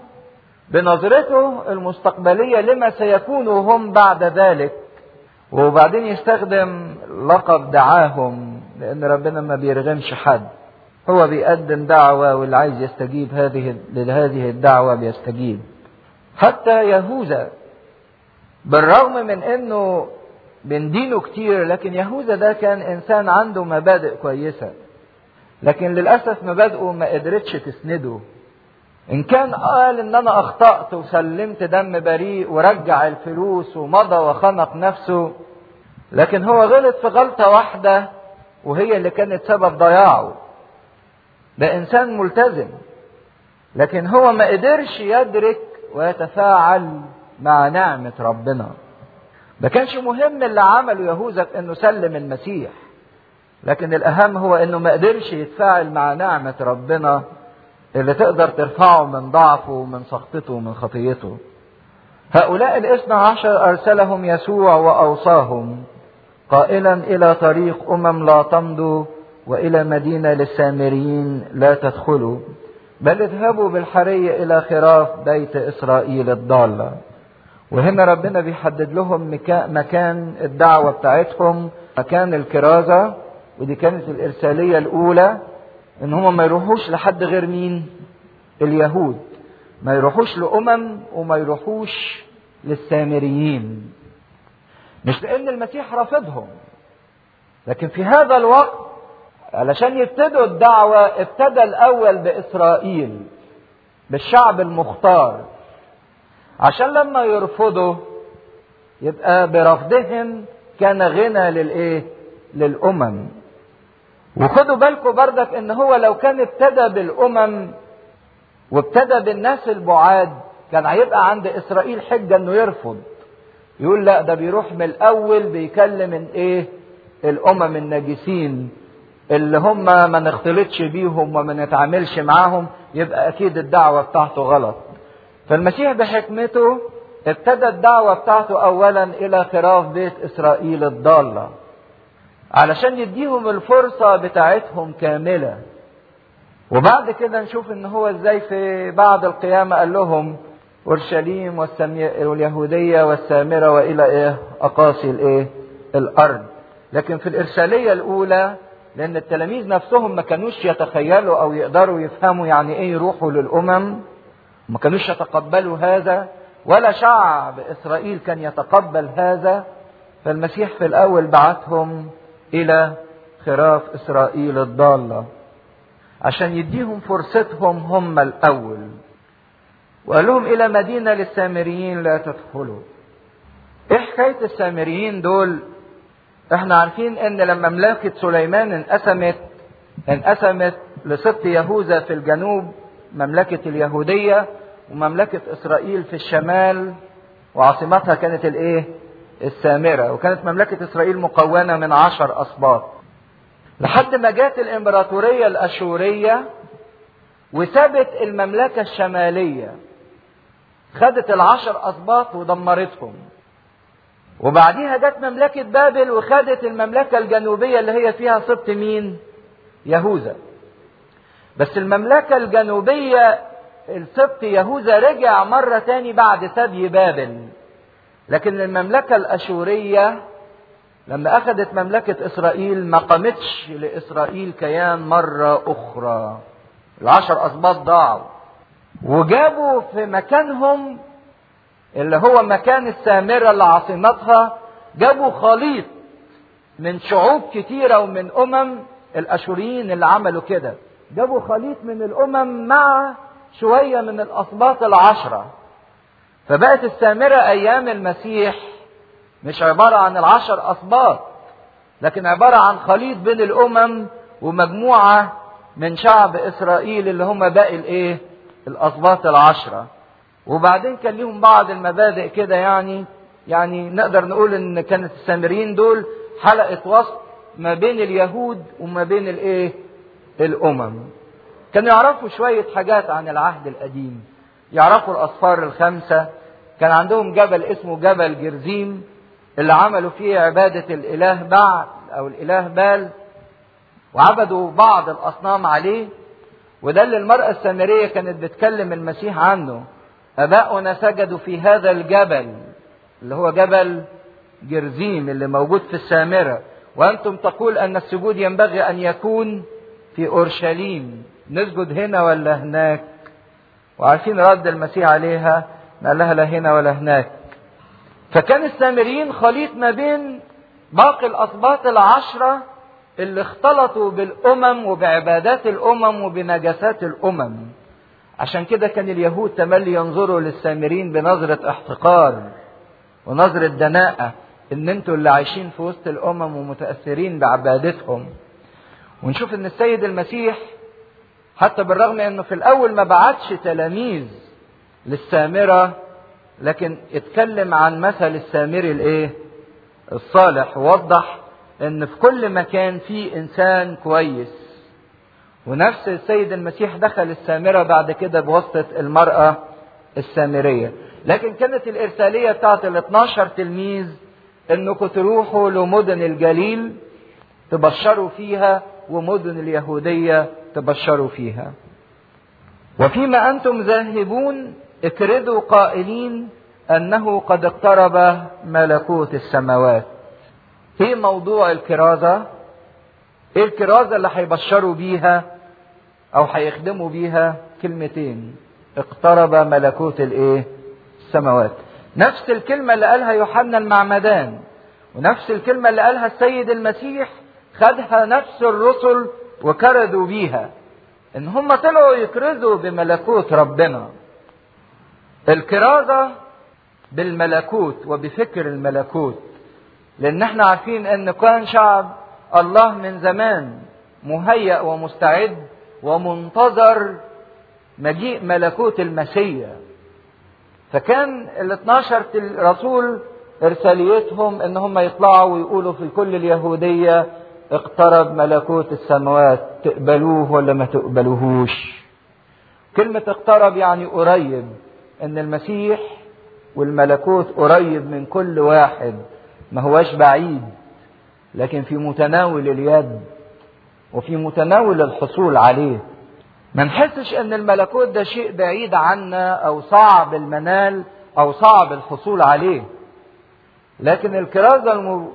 Speaker 2: بنظرته المستقبلية لما سيكون هم بعد ذلك وبعدين يستخدم لقب دعاهم لان ربنا ما بيرغمش حد هو بيقدم دعوة واللي عايز يستجيب هذه لهذه الدعوة بيستجيب حتى يهوذا بالرغم من انه بندينه كتير لكن يهوذا ده كان انسان عنده مبادئ كويسه لكن للاسف مبادئه ما قدرتش تسنده ان كان قال ان انا اخطات وسلمت دم بريء ورجع الفلوس ومضى وخنق نفسه لكن هو غلط في غلطه واحده وهي اللي كانت سبب ضياعه ده انسان ملتزم لكن هو ما قدرش يدرك ويتفاعل مع نعمه ربنا ما كانش مهم اللي عمله يهوذا في انه سلم المسيح لكن الاهم هو انه ما قدرش يتفاعل مع نعمة ربنا اللي تقدر ترفعه من ضعفه ومن سخطته ومن خطيته هؤلاء الاثنى عشر ارسلهم يسوع واوصاهم قائلا الى طريق امم لا تمضوا والى مدينة للسامريين لا تدخلوا بل اذهبوا بالحرية الى خراف بيت اسرائيل الضالة وهنا ربنا بيحدد لهم مكان الدعوة بتاعتهم مكان الكرازة ودي كانت الإرسالية الأولى إن هم ما يروحوش لحد غير مين؟ اليهود ما يروحوش لأمم وما يروحوش للسامريين مش لأن المسيح رافضهم لكن في هذا الوقت علشان يبتدوا الدعوة ابتدى الأول بإسرائيل بالشعب المختار عشان لما يرفضوا يبقى برفضهم كان غنى للايه للامم وخدوا بالكم بردك ان هو لو كان ابتدى بالامم وابتدى بالناس البعاد كان هيبقى عند اسرائيل حجه انه يرفض يقول لا ده بيروح من الاول بيكلم من ايه الامم النجسين اللي هم ما نختلطش بيهم وما نتعاملش معاهم يبقى اكيد الدعوه بتاعته غلط فالمسيح بحكمته ابتدى الدعوة بتاعته أولا إلى خراف بيت إسرائيل الضالة علشان يديهم الفرصة بتاعتهم كاملة وبعد كده نشوف ان هو ازاي في بعد القيامة قال لهم اورشليم واليهودية والسامرة والى ايه اقاصي الايه الارض لكن في الارسالية الاولى لان التلاميذ نفسهم ما كانوش يتخيلوا او يقدروا يفهموا يعني ايه يروحوا للامم ما كانوش يتقبلوا هذا ولا شعب اسرائيل كان يتقبل هذا فالمسيح في الاول بعثهم الى خراف اسرائيل الضاله عشان يديهم فرصتهم هم الاول وقال لهم الى مدينه للسامريين لا تدخلوا ايه حكايه السامريين دول احنا عارفين ان لما مملكه سليمان انقسمت انقسمت لسبط يهوذا في الجنوب مملكه اليهوديه ومملكة إسرائيل في الشمال وعاصمتها كانت الإيه؟ السامرة وكانت مملكة إسرائيل مكونة من عشر أسباط لحد ما جات الإمبراطورية الأشورية وسابت المملكة الشمالية خدت العشر أسباط ودمرتهم وبعديها جت مملكة بابل وخدت المملكة الجنوبية اللي هي فيها سبط مين يهوذا بس المملكة الجنوبية السبط يهوذا رجع مرة تاني بعد سبي بابل لكن المملكة الأشورية لما أخذت مملكة إسرائيل ما قامتش لإسرائيل كيان مرة أخرى العشر أسباط ضاعوا وجابوا في مكانهم اللي هو مكان السامرة اللي عاصمتها جابوا خليط من شعوب كتيرة ومن أمم الأشوريين اللي عملوا كده جابوا خليط من الأمم مع شوية من الأسباط العشرة فبقت السامرة أيام المسيح مش عبارة عن العشر أسباط لكن عبارة عن خليط بين الأمم ومجموعة من شعب إسرائيل اللي هم باقي الإيه؟ الأسباط العشرة وبعدين كان ليهم بعض المبادئ كده يعني يعني نقدر نقول ان كانت السامريين دول حلقة وسط ما بين اليهود وما بين الايه الامم كانوا يعرفوا شوية حاجات عن العهد القديم يعرفوا الاصفار الخمسة كان عندهم جبل اسمه جبل جرزيم اللي عملوا فيه عبادة الاله بعل او الاله بال وعبدوا بعض الاصنام عليه وده اللي المرأة السامرية كانت بتكلم المسيح عنه أباؤنا سجدوا في هذا الجبل اللي هو جبل جرزيم اللي موجود في السامرة وأنتم تقول أن السجود ينبغي أن يكون في أورشليم نسجد هنا ولا هناك وعارفين رد المسيح عليها قال لها لا هنا ولا هناك فكان السامريين خليط ما بين باقي الأسباط العشرة اللي اختلطوا بالأمم وبعبادات الأمم وبنجاسات الأمم عشان كده كان اليهود تملي ينظروا للسامرين بنظرة احتقار ونظرة دناءة ان انتوا اللي عايشين في وسط الامم ومتأثرين بعبادتهم ونشوف ان السيد المسيح حتى بالرغم انه في الاول ما بعتش تلاميذ للسامرة لكن اتكلم عن مثل السامري الايه الصالح ووضح ان في كل مكان في انسان كويس ونفس السيد المسيح دخل السامرة بعد كده بواسطة المرأة السامرية لكن كانت الإرسالية بتاعت ال 12 تلميذ إنكم تروحوا لمدن الجليل تبشروا فيها ومدن اليهودية تبشروا فيها وفيما أنتم ذاهبون اكردوا قائلين أنه قد اقترب ملكوت السماوات ايه موضوع الكرازة ايه الكرازة اللي هيبشروا بيها او هيخدموا بيها كلمتين اقترب ملكوت الايه السماوات نفس الكلمة اللي قالها يوحنا المعمدان ونفس الكلمة اللي قالها السيد المسيح خدها نفس الرسل وكردوا بيها ان هم طلعوا يكرزوا بملكوت ربنا الكرازة بالملكوت وبفكر الملكوت لان احنا عارفين ان كان شعب الله من زمان مهيأ ومستعد ومنتظر مجيء ملكوت المسيح فكان ال 12 رسول ارساليتهم ان هم يطلعوا ويقولوا في كل اليهوديه اقترب ملكوت السماوات تقبلوه ولا ما تقبلوهوش كلمة اقترب يعني قريب ان المسيح والملكوت قريب من كل واحد ما هواش بعيد لكن في متناول اليد وفي متناول الحصول عليه ما نحسش ان الملكوت ده شيء بعيد عنا او صعب المنال او صعب الحصول عليه لكن الكرازة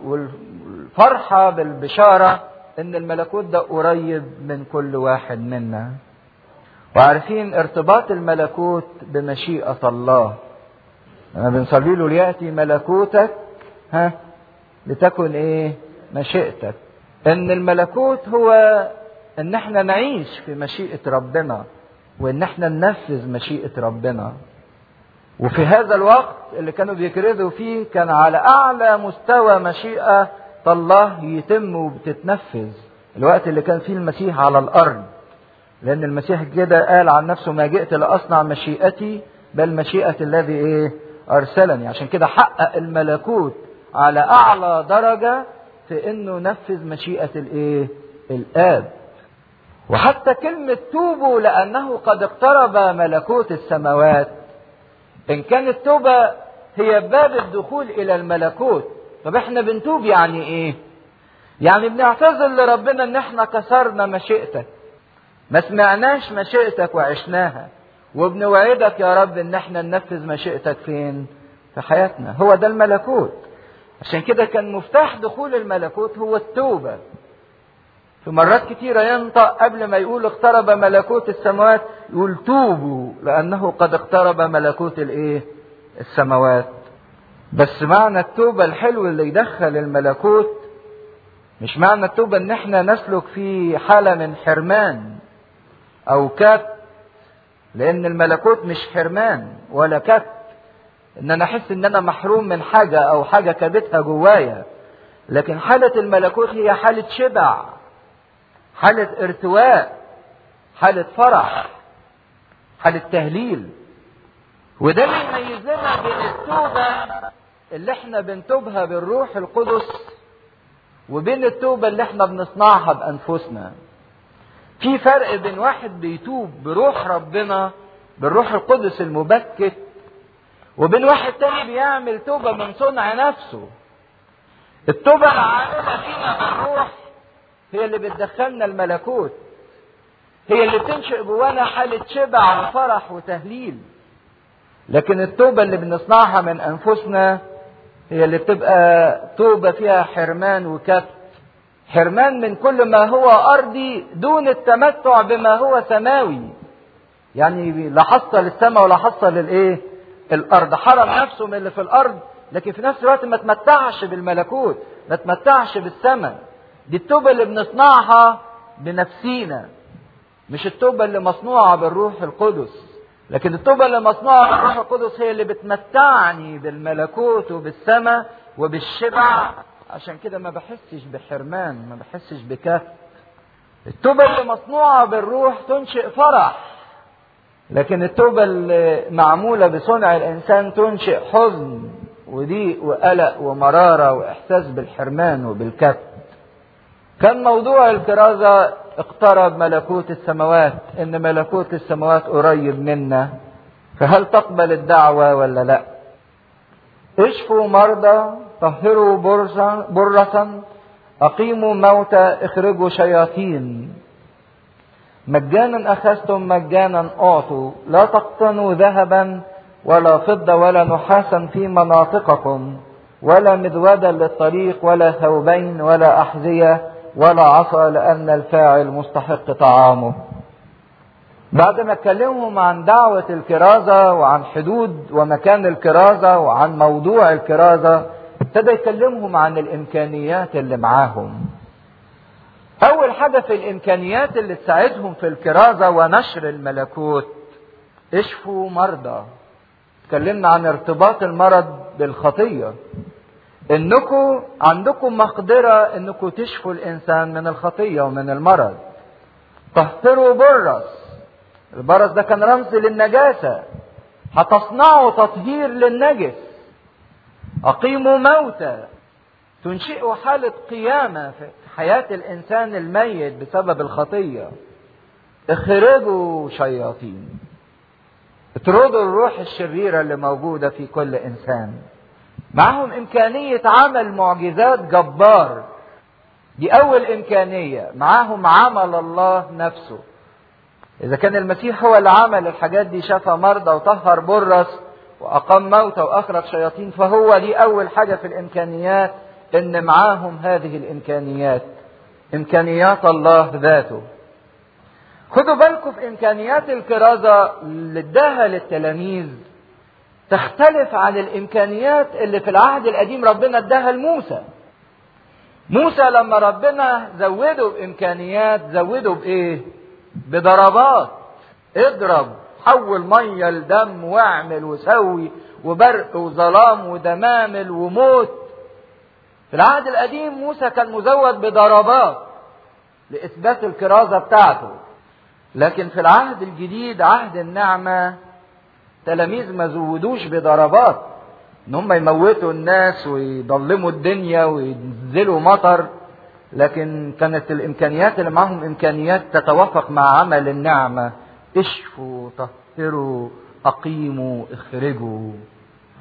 Speaker 2: والفرحة بالبشارة ان الملكوت ده قريب من كل واحد منا وعارفين ارتباط الملكوت بمشيئة الله لما بنصلي له ليأتي ملكوتك ها لتكن ايه مشيئتك ان الملكوت هو ان احنا نعيش في مشيئة ربنا وان احنا ننفذ مشيئة ربنا وفي هذا الوقت اللي كانوا بيكرزوا فيه كان على اعلى مستوى مشيئة الله يتم وبتتنفذ الوقت اللي كان فيه المسيح على الارض لان المسيح كده قال عن نفسه ما جئت لاصنع مشيئتي بل مشيئة الذي ايه ارسلني عشان كده حقق الملكوت على اعلى درجة في انه نفذ مشيئة الايه الاب وحتى كلمة توبوا لأنه قد اقترب ملكوت السماوات إن كانت توبة هي باب الدخول إلى الملكوت طب احنا بنتوب يعني ايه يعني بنعتذر لربنا ان احنا كسرنا مشيئتك ما سمعناش مشيئتك وعشناها وبنوعدك يا رب ان احنا ننفذ مشيئتك فين في حياتنا هو ده الملكوت عشان كده كان مفتاح دخول الملكوت هو التوبة في مرات كتيرة ينطق قبل ما يقول اقترب ملكوت السماوات يقول توبوا لأنه قد اقترب ملكوت الايه السماوات بس معنى التوبة الحلو اللي يدخل الملكوت مش معنى التوبة ان احنا نسلك في حالة من حرمان او كبت لان الملكوت مش حرمان ولا كبت ان انا احس ان انا محروم من حاجة او حاجة كبتها جوايا لكن حالة الملكوت هي حالة شبع حالة ارتواء حالة فرح حالة تهليل وده اللي يميزنا بين التوبة اللي احنا بنتوبها بالروح القدس وبين التوبة اللي احنا بنصنعها بأنفسنا في فرق بين واحد بيتوب بروح ربنا بالروح القدس المبكت وبين واحد تاني بيعمل توبة من صنع نفسه التوبة العاملة فينا بالروح هي اللي بتدخلنا الملكوت هي اللي بتنشئ جوانا حالة شبع وفرح وتهليل لكن التوبة اللي بنصنعها من أنفسنا هي اللي بتبقى توبة فيها حرمان وكبت حرمان من كل ما هو أرضي دون التمتع بما هو سماوي يعني لا حصل السماء ولا حصل الايه الارض حرم نفسه من اللي في الارض لكن في نفس الوقت ما تمتعش بالملكوت ما تمتعش بالسماء دي التوبة اللي بنصنعها بنفسينا مش التوبة اللي مصنوعة بالروح القدس لكن التوبة اللي مصنوعة بالروح القدس هي اللي بتمتعني بالملكوت وبالسماء وبالشبع عشان كده ما بحسش بحرمان ما بحسش بكهف التوبة اللي مصنوعة بالروح تنشئ فرح لكن التوبة اللي معمولة بصنع الإنسان تنشئ حزن وضيق وقلق ومرارة وإحساس بالحرمان وبالكبت كان موضوع الكرازة اقترب ملكوت السماوات ان ملكوت السماوات قريب منا فهل تقبل الدعوة ولا لا اشفوا مرضى طهروا برصا, برصا اقيموا موتى اخرجوا شياطين مجانا اخذتم مجانا اعطوا لا تقتنوا ذهبا ولا فضة ولا نحاسا في مناطقكم ولا مذودا للطريق ولا ثوبين ولا أحذية ولا عصا لأن الفاعل مستحق طعامه بعد ما اتكلمهم عن دعوة الكرازة وعن حدود ومكان الكرازة وعن موضوع الكرازة ابتدى يكلمهم عن الإمكانيات اللي معاهم أول حاجة في الإمكانيات اللي تساعدهم في الكرازة ونشر الملكوت اشفوا مرضى اتكلمنا عن ارتباط المرض بالخطية انكم عندكم مقدرة انكم تشفوا الانسان من الخطية ومن المرض طهروا برص البرص ده كان رمز للنجاسة هتصنعوا تطهير للنجس اقيموا موتى تنشئوا حالة قيامة في حياة الانسان الميت بسبب الخطية اخرجوا شياطين اطردوا الروح الشريرة اللي موجودة في كل انسان معهم إمكانية عمل معجزات جبار دي أول إمكانية معاهم عمل الله نفسه إذا كان المسيح هو اللي عمل الحاجات دي شفى مرضى وطهر برص وأقام موتى وأخرج شياطين فهو دي أول حاجة في الإمكانيات إن معاهم هذه الإمكانيات إمكانيات الله ذاته خدوا بالكم في إمكانيات الكرازة اللي اداها للتلاميذ تختلف عن الامكانيات اللي في العهد القديم ربنا اداها لموسى موسى لما ربنا زوده بامكانيات زوده بايه بضربات اضرب حول ميه لدم واعمل وسوي وبرق وظلام ودمامل وموت في العهد القديم موسى كان مزود بضربات لاثبات الكرازه بتاعته لكن في العهد الجديد عهد النعمه تلاميذ ما زودوش بضربات ان هم يموتوا الناس ويضلموا الدنيا وينزلوا مطر لكن كانت الامكانيات اللي معاهم امكانيات تتوافق مع عمل النعمه اشفوا طهروا اقيموا اخرجوا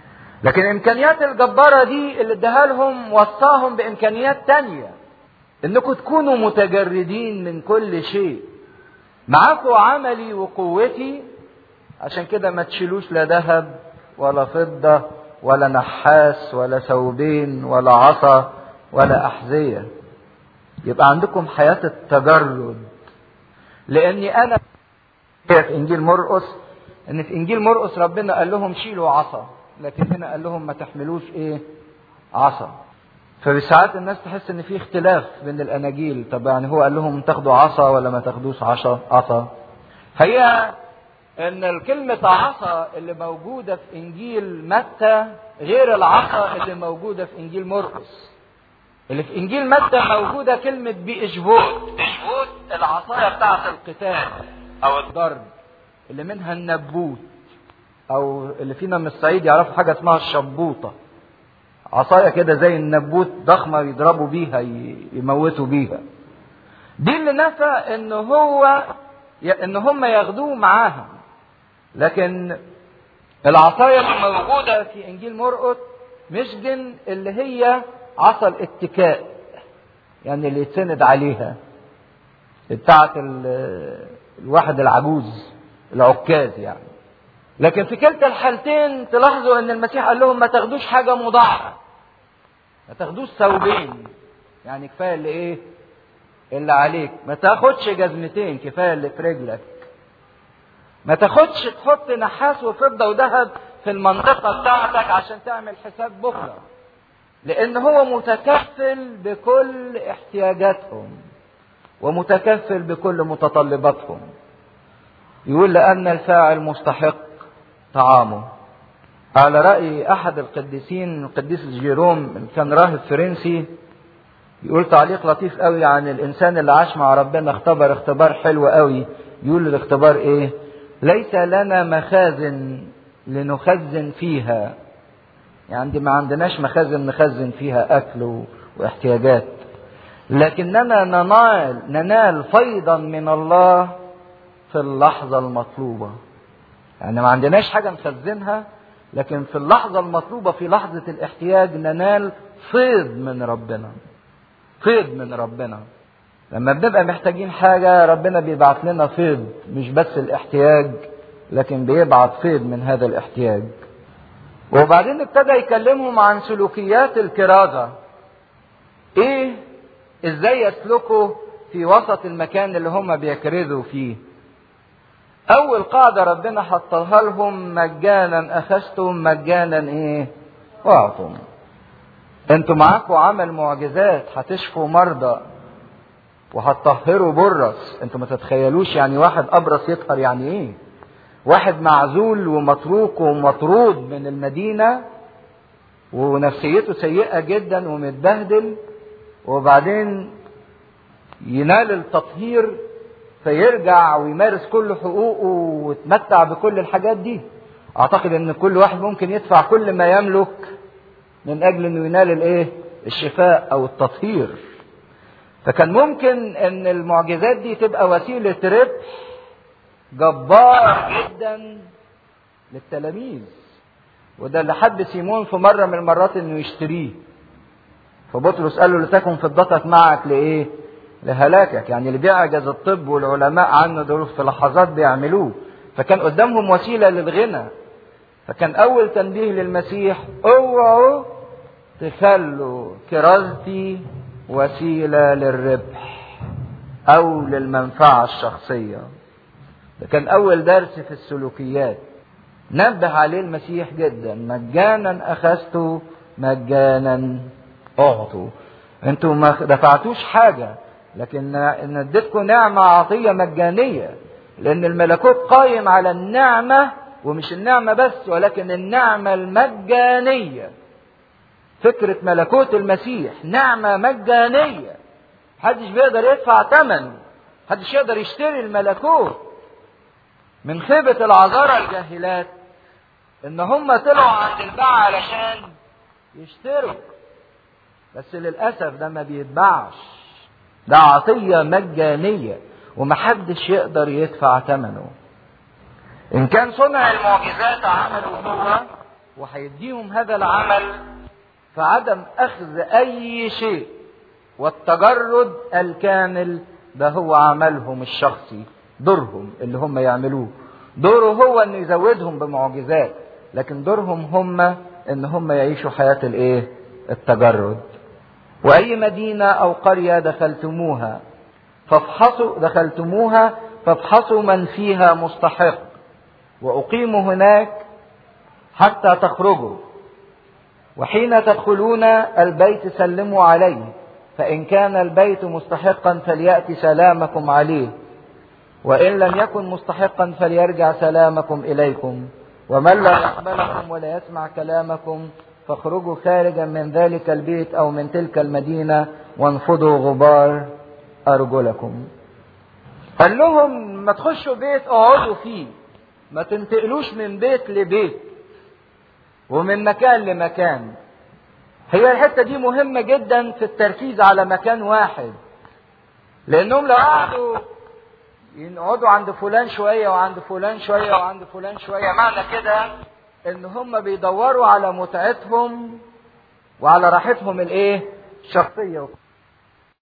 Speaker 2: لكن الامكانيات الجبارة دي اللي اداها لهم وصاهم بامكانيات تانية انكم تكونوا متجردين من كل شيء معاكم عملي وقوتي عشان كده ما تشيلوش لا ذهب ولا فضة ولا نحاس ولا ثوبين ولا عصا ولا أحذية يبقى عندكم حياة التجرد لأني أنا في إنجيل مرقس إن في إنجيل مرقس ربنا قال لهم شيلوا عصا لكن هنا قال لهم ما تحملوش إيه عصا فبساعات الناس تحس ان في اختلاف بين الاناجيل طب يعني هو قال لهم تاخدوا عصا ولا ما تاخدوش عصا عصا هي ان الكلمة عصا اللي موجودة في انجيل متى غير العصا اللي موجودة في انجيل مرقس اللي في انجيل متى موجودة كلمة بإشبوت إشبوت العصاية بتاعة القتال او الضرب اللي منها النبوت او اللي فينا من الصعيد يعرفوا حاجة اسمها الشبوطة عصاية كده زي النبوت ضخمة يضربوا بيها يموتوا بيها دي اللي نفى ان هو ان هم ياخدوه معاهم لكن العصاية اللي موجودة في انجيل مرقس مشجن اللي هي عصا الاتكاء يعني اللي يتسند عليها بتاعة الواحد العجوز العكاز يعني لكن في كلتا الحالتين تلاحظوا ان المسيح قال لهم ما تاخدوش حاجة مضاعفة ما تاخدوش ثوبين يعني كفاية اللي ايه اللي عليك ما تاخدش جزمتين كفاية اللي في رجلك ما تاخدش تحط نحاس وفضة وذهب في المنطقة بتاعتك عشان تعمل حساب بكرة لان هو متكفل بكل احتياجاتهم ومتكفل بكل متطلباتهم يقول لأن الفاعل مستحق طعامه على رأي أحد القديسين القديس جيروم كان راهب فرنسي يقول تعليق لطيف قوي عن الإنسان اللي عاش مع ربنا اختبر اختبار حلو قوي يقول الاختبار إيه ليس لنا مخازن لنخزن فيها يعني ما عندناش مخازن نخزن فيها أكل واحتياجات لكننا ننال ننال فيضا من الله في اللحظة المطلوبة يعني ما عندناش حاجة نخزنها لكن في اللحظة المطلوبة في لحظة الاحتياج ننال فيض من ربنا فيض من ربنا لما بنبقى محتاجين حاجة ربنا بيبعت لنا فيض مش بس الاحتياج لكن بيبعت فيض من هذا الاحتياج وبعدين ابتدى يكلمهم عن سلوكيات الكرازة ايه ازاي يسلكوا في وسط المكان اللي هم بيكرزوا فيه اول قاعده ربنا حطها لهم مجانا اخذتم مجانا ايه واعطم انتوا معاكم عمل معجزات هتشفوا مرضى وهتطهروا برص انتوا ما تتخيلوش يعني واحد ابرص يطهر يعني ايه واحد معزول ومتروك ومطرود من المدينه ونفسيته سيئه جدا ومتبهدل وبعدين ينال التطهير فيرجع ويمارس كل حقوقه ويتمتع بكل الحاجات دي اعتقد ان كل واحد ممكن يدفع كل ما يملك من اجل انه ينال الايه الشفاء او التطهير فكان ممكن ان المعجزات دي تبقى وسيله ربح جبار جدا للتلاميذ وده اللي حب سيمون في مره من المرات انه يشتريه فبطرس قال له لتكن فضتك معك لايه لهلاكك يعني اللي بيعجز الطب والعلماء عنه دول في لحظات بيعملوه فكان قدامهم وسيله للغنى فكان اول تنبيه للمسيح اوعوا تخلوا كرازتي وسيله للربح او للمنفعه الشخصيه ده كان اول درس في السلوكيات نبه عليه المسيح جدا مجانا اخذته مجانا اعطوا انتوا ما دفعتوش حاجه لكن ان اديتكم نعمه عطيه مجانيه لان الملكوت قايم على النعمه ومش النعمه بس ولكن النعمه المجانيه فكره ملكوت المسيح نعمه مجانيه محدش بيقدر يدفع ثمن محدش يقدر يشتري الملكوت من خيبة العذارى الجاهلات ان هم طلعوا عند الباعة علشان يشتروا بس للأسف ده ما بيتباعش ده عطية مجانية ومحدش يقدر يدفع ثمنه إن كان صنع المعجزات عمله هو وهيديهم هذا العمل فعدم اخذ اي شيء والتجرد الكامل ده هو عملهم الشخصي دورهم اللي هم يعملوه دوره هو انه يزودهم بمعجزات لكن دورهم هم ان هم يعيشوا حياة الايه التجرد واي مدينة او قرية دخلتموها فافحصوا دخلتموها فافحصوا من فيها مستحق واقيموا هناك حتى تخرجوا وحين تدخلون البيت سلموا عليه فإن كان البيت مستحقا فليأتي سلامكم عليه وإن لم يكن مستحقا فليرجع سلامكم إليكم ومن لا يقبلكم ولا يسمع كلامكم فاخرجوا خارجا من ذلك البيت أو من تلك المدينة وانفضوا غبار أرجلكم قال لهم ما تخشوا بيت اقعدوا فيه ما تنتقلوش من بيت لبيت ومن مكان لمكان هي الحته دي مهمه جدا في التركيز على مكان واحد لانهم لو قعدوا يقعدوا عند فلان شويه وعند فلان شويه وعند فلان شويه معنى كده ان هم بيدوروا على متعتهم وعلى راحتهم الايه الشخصيه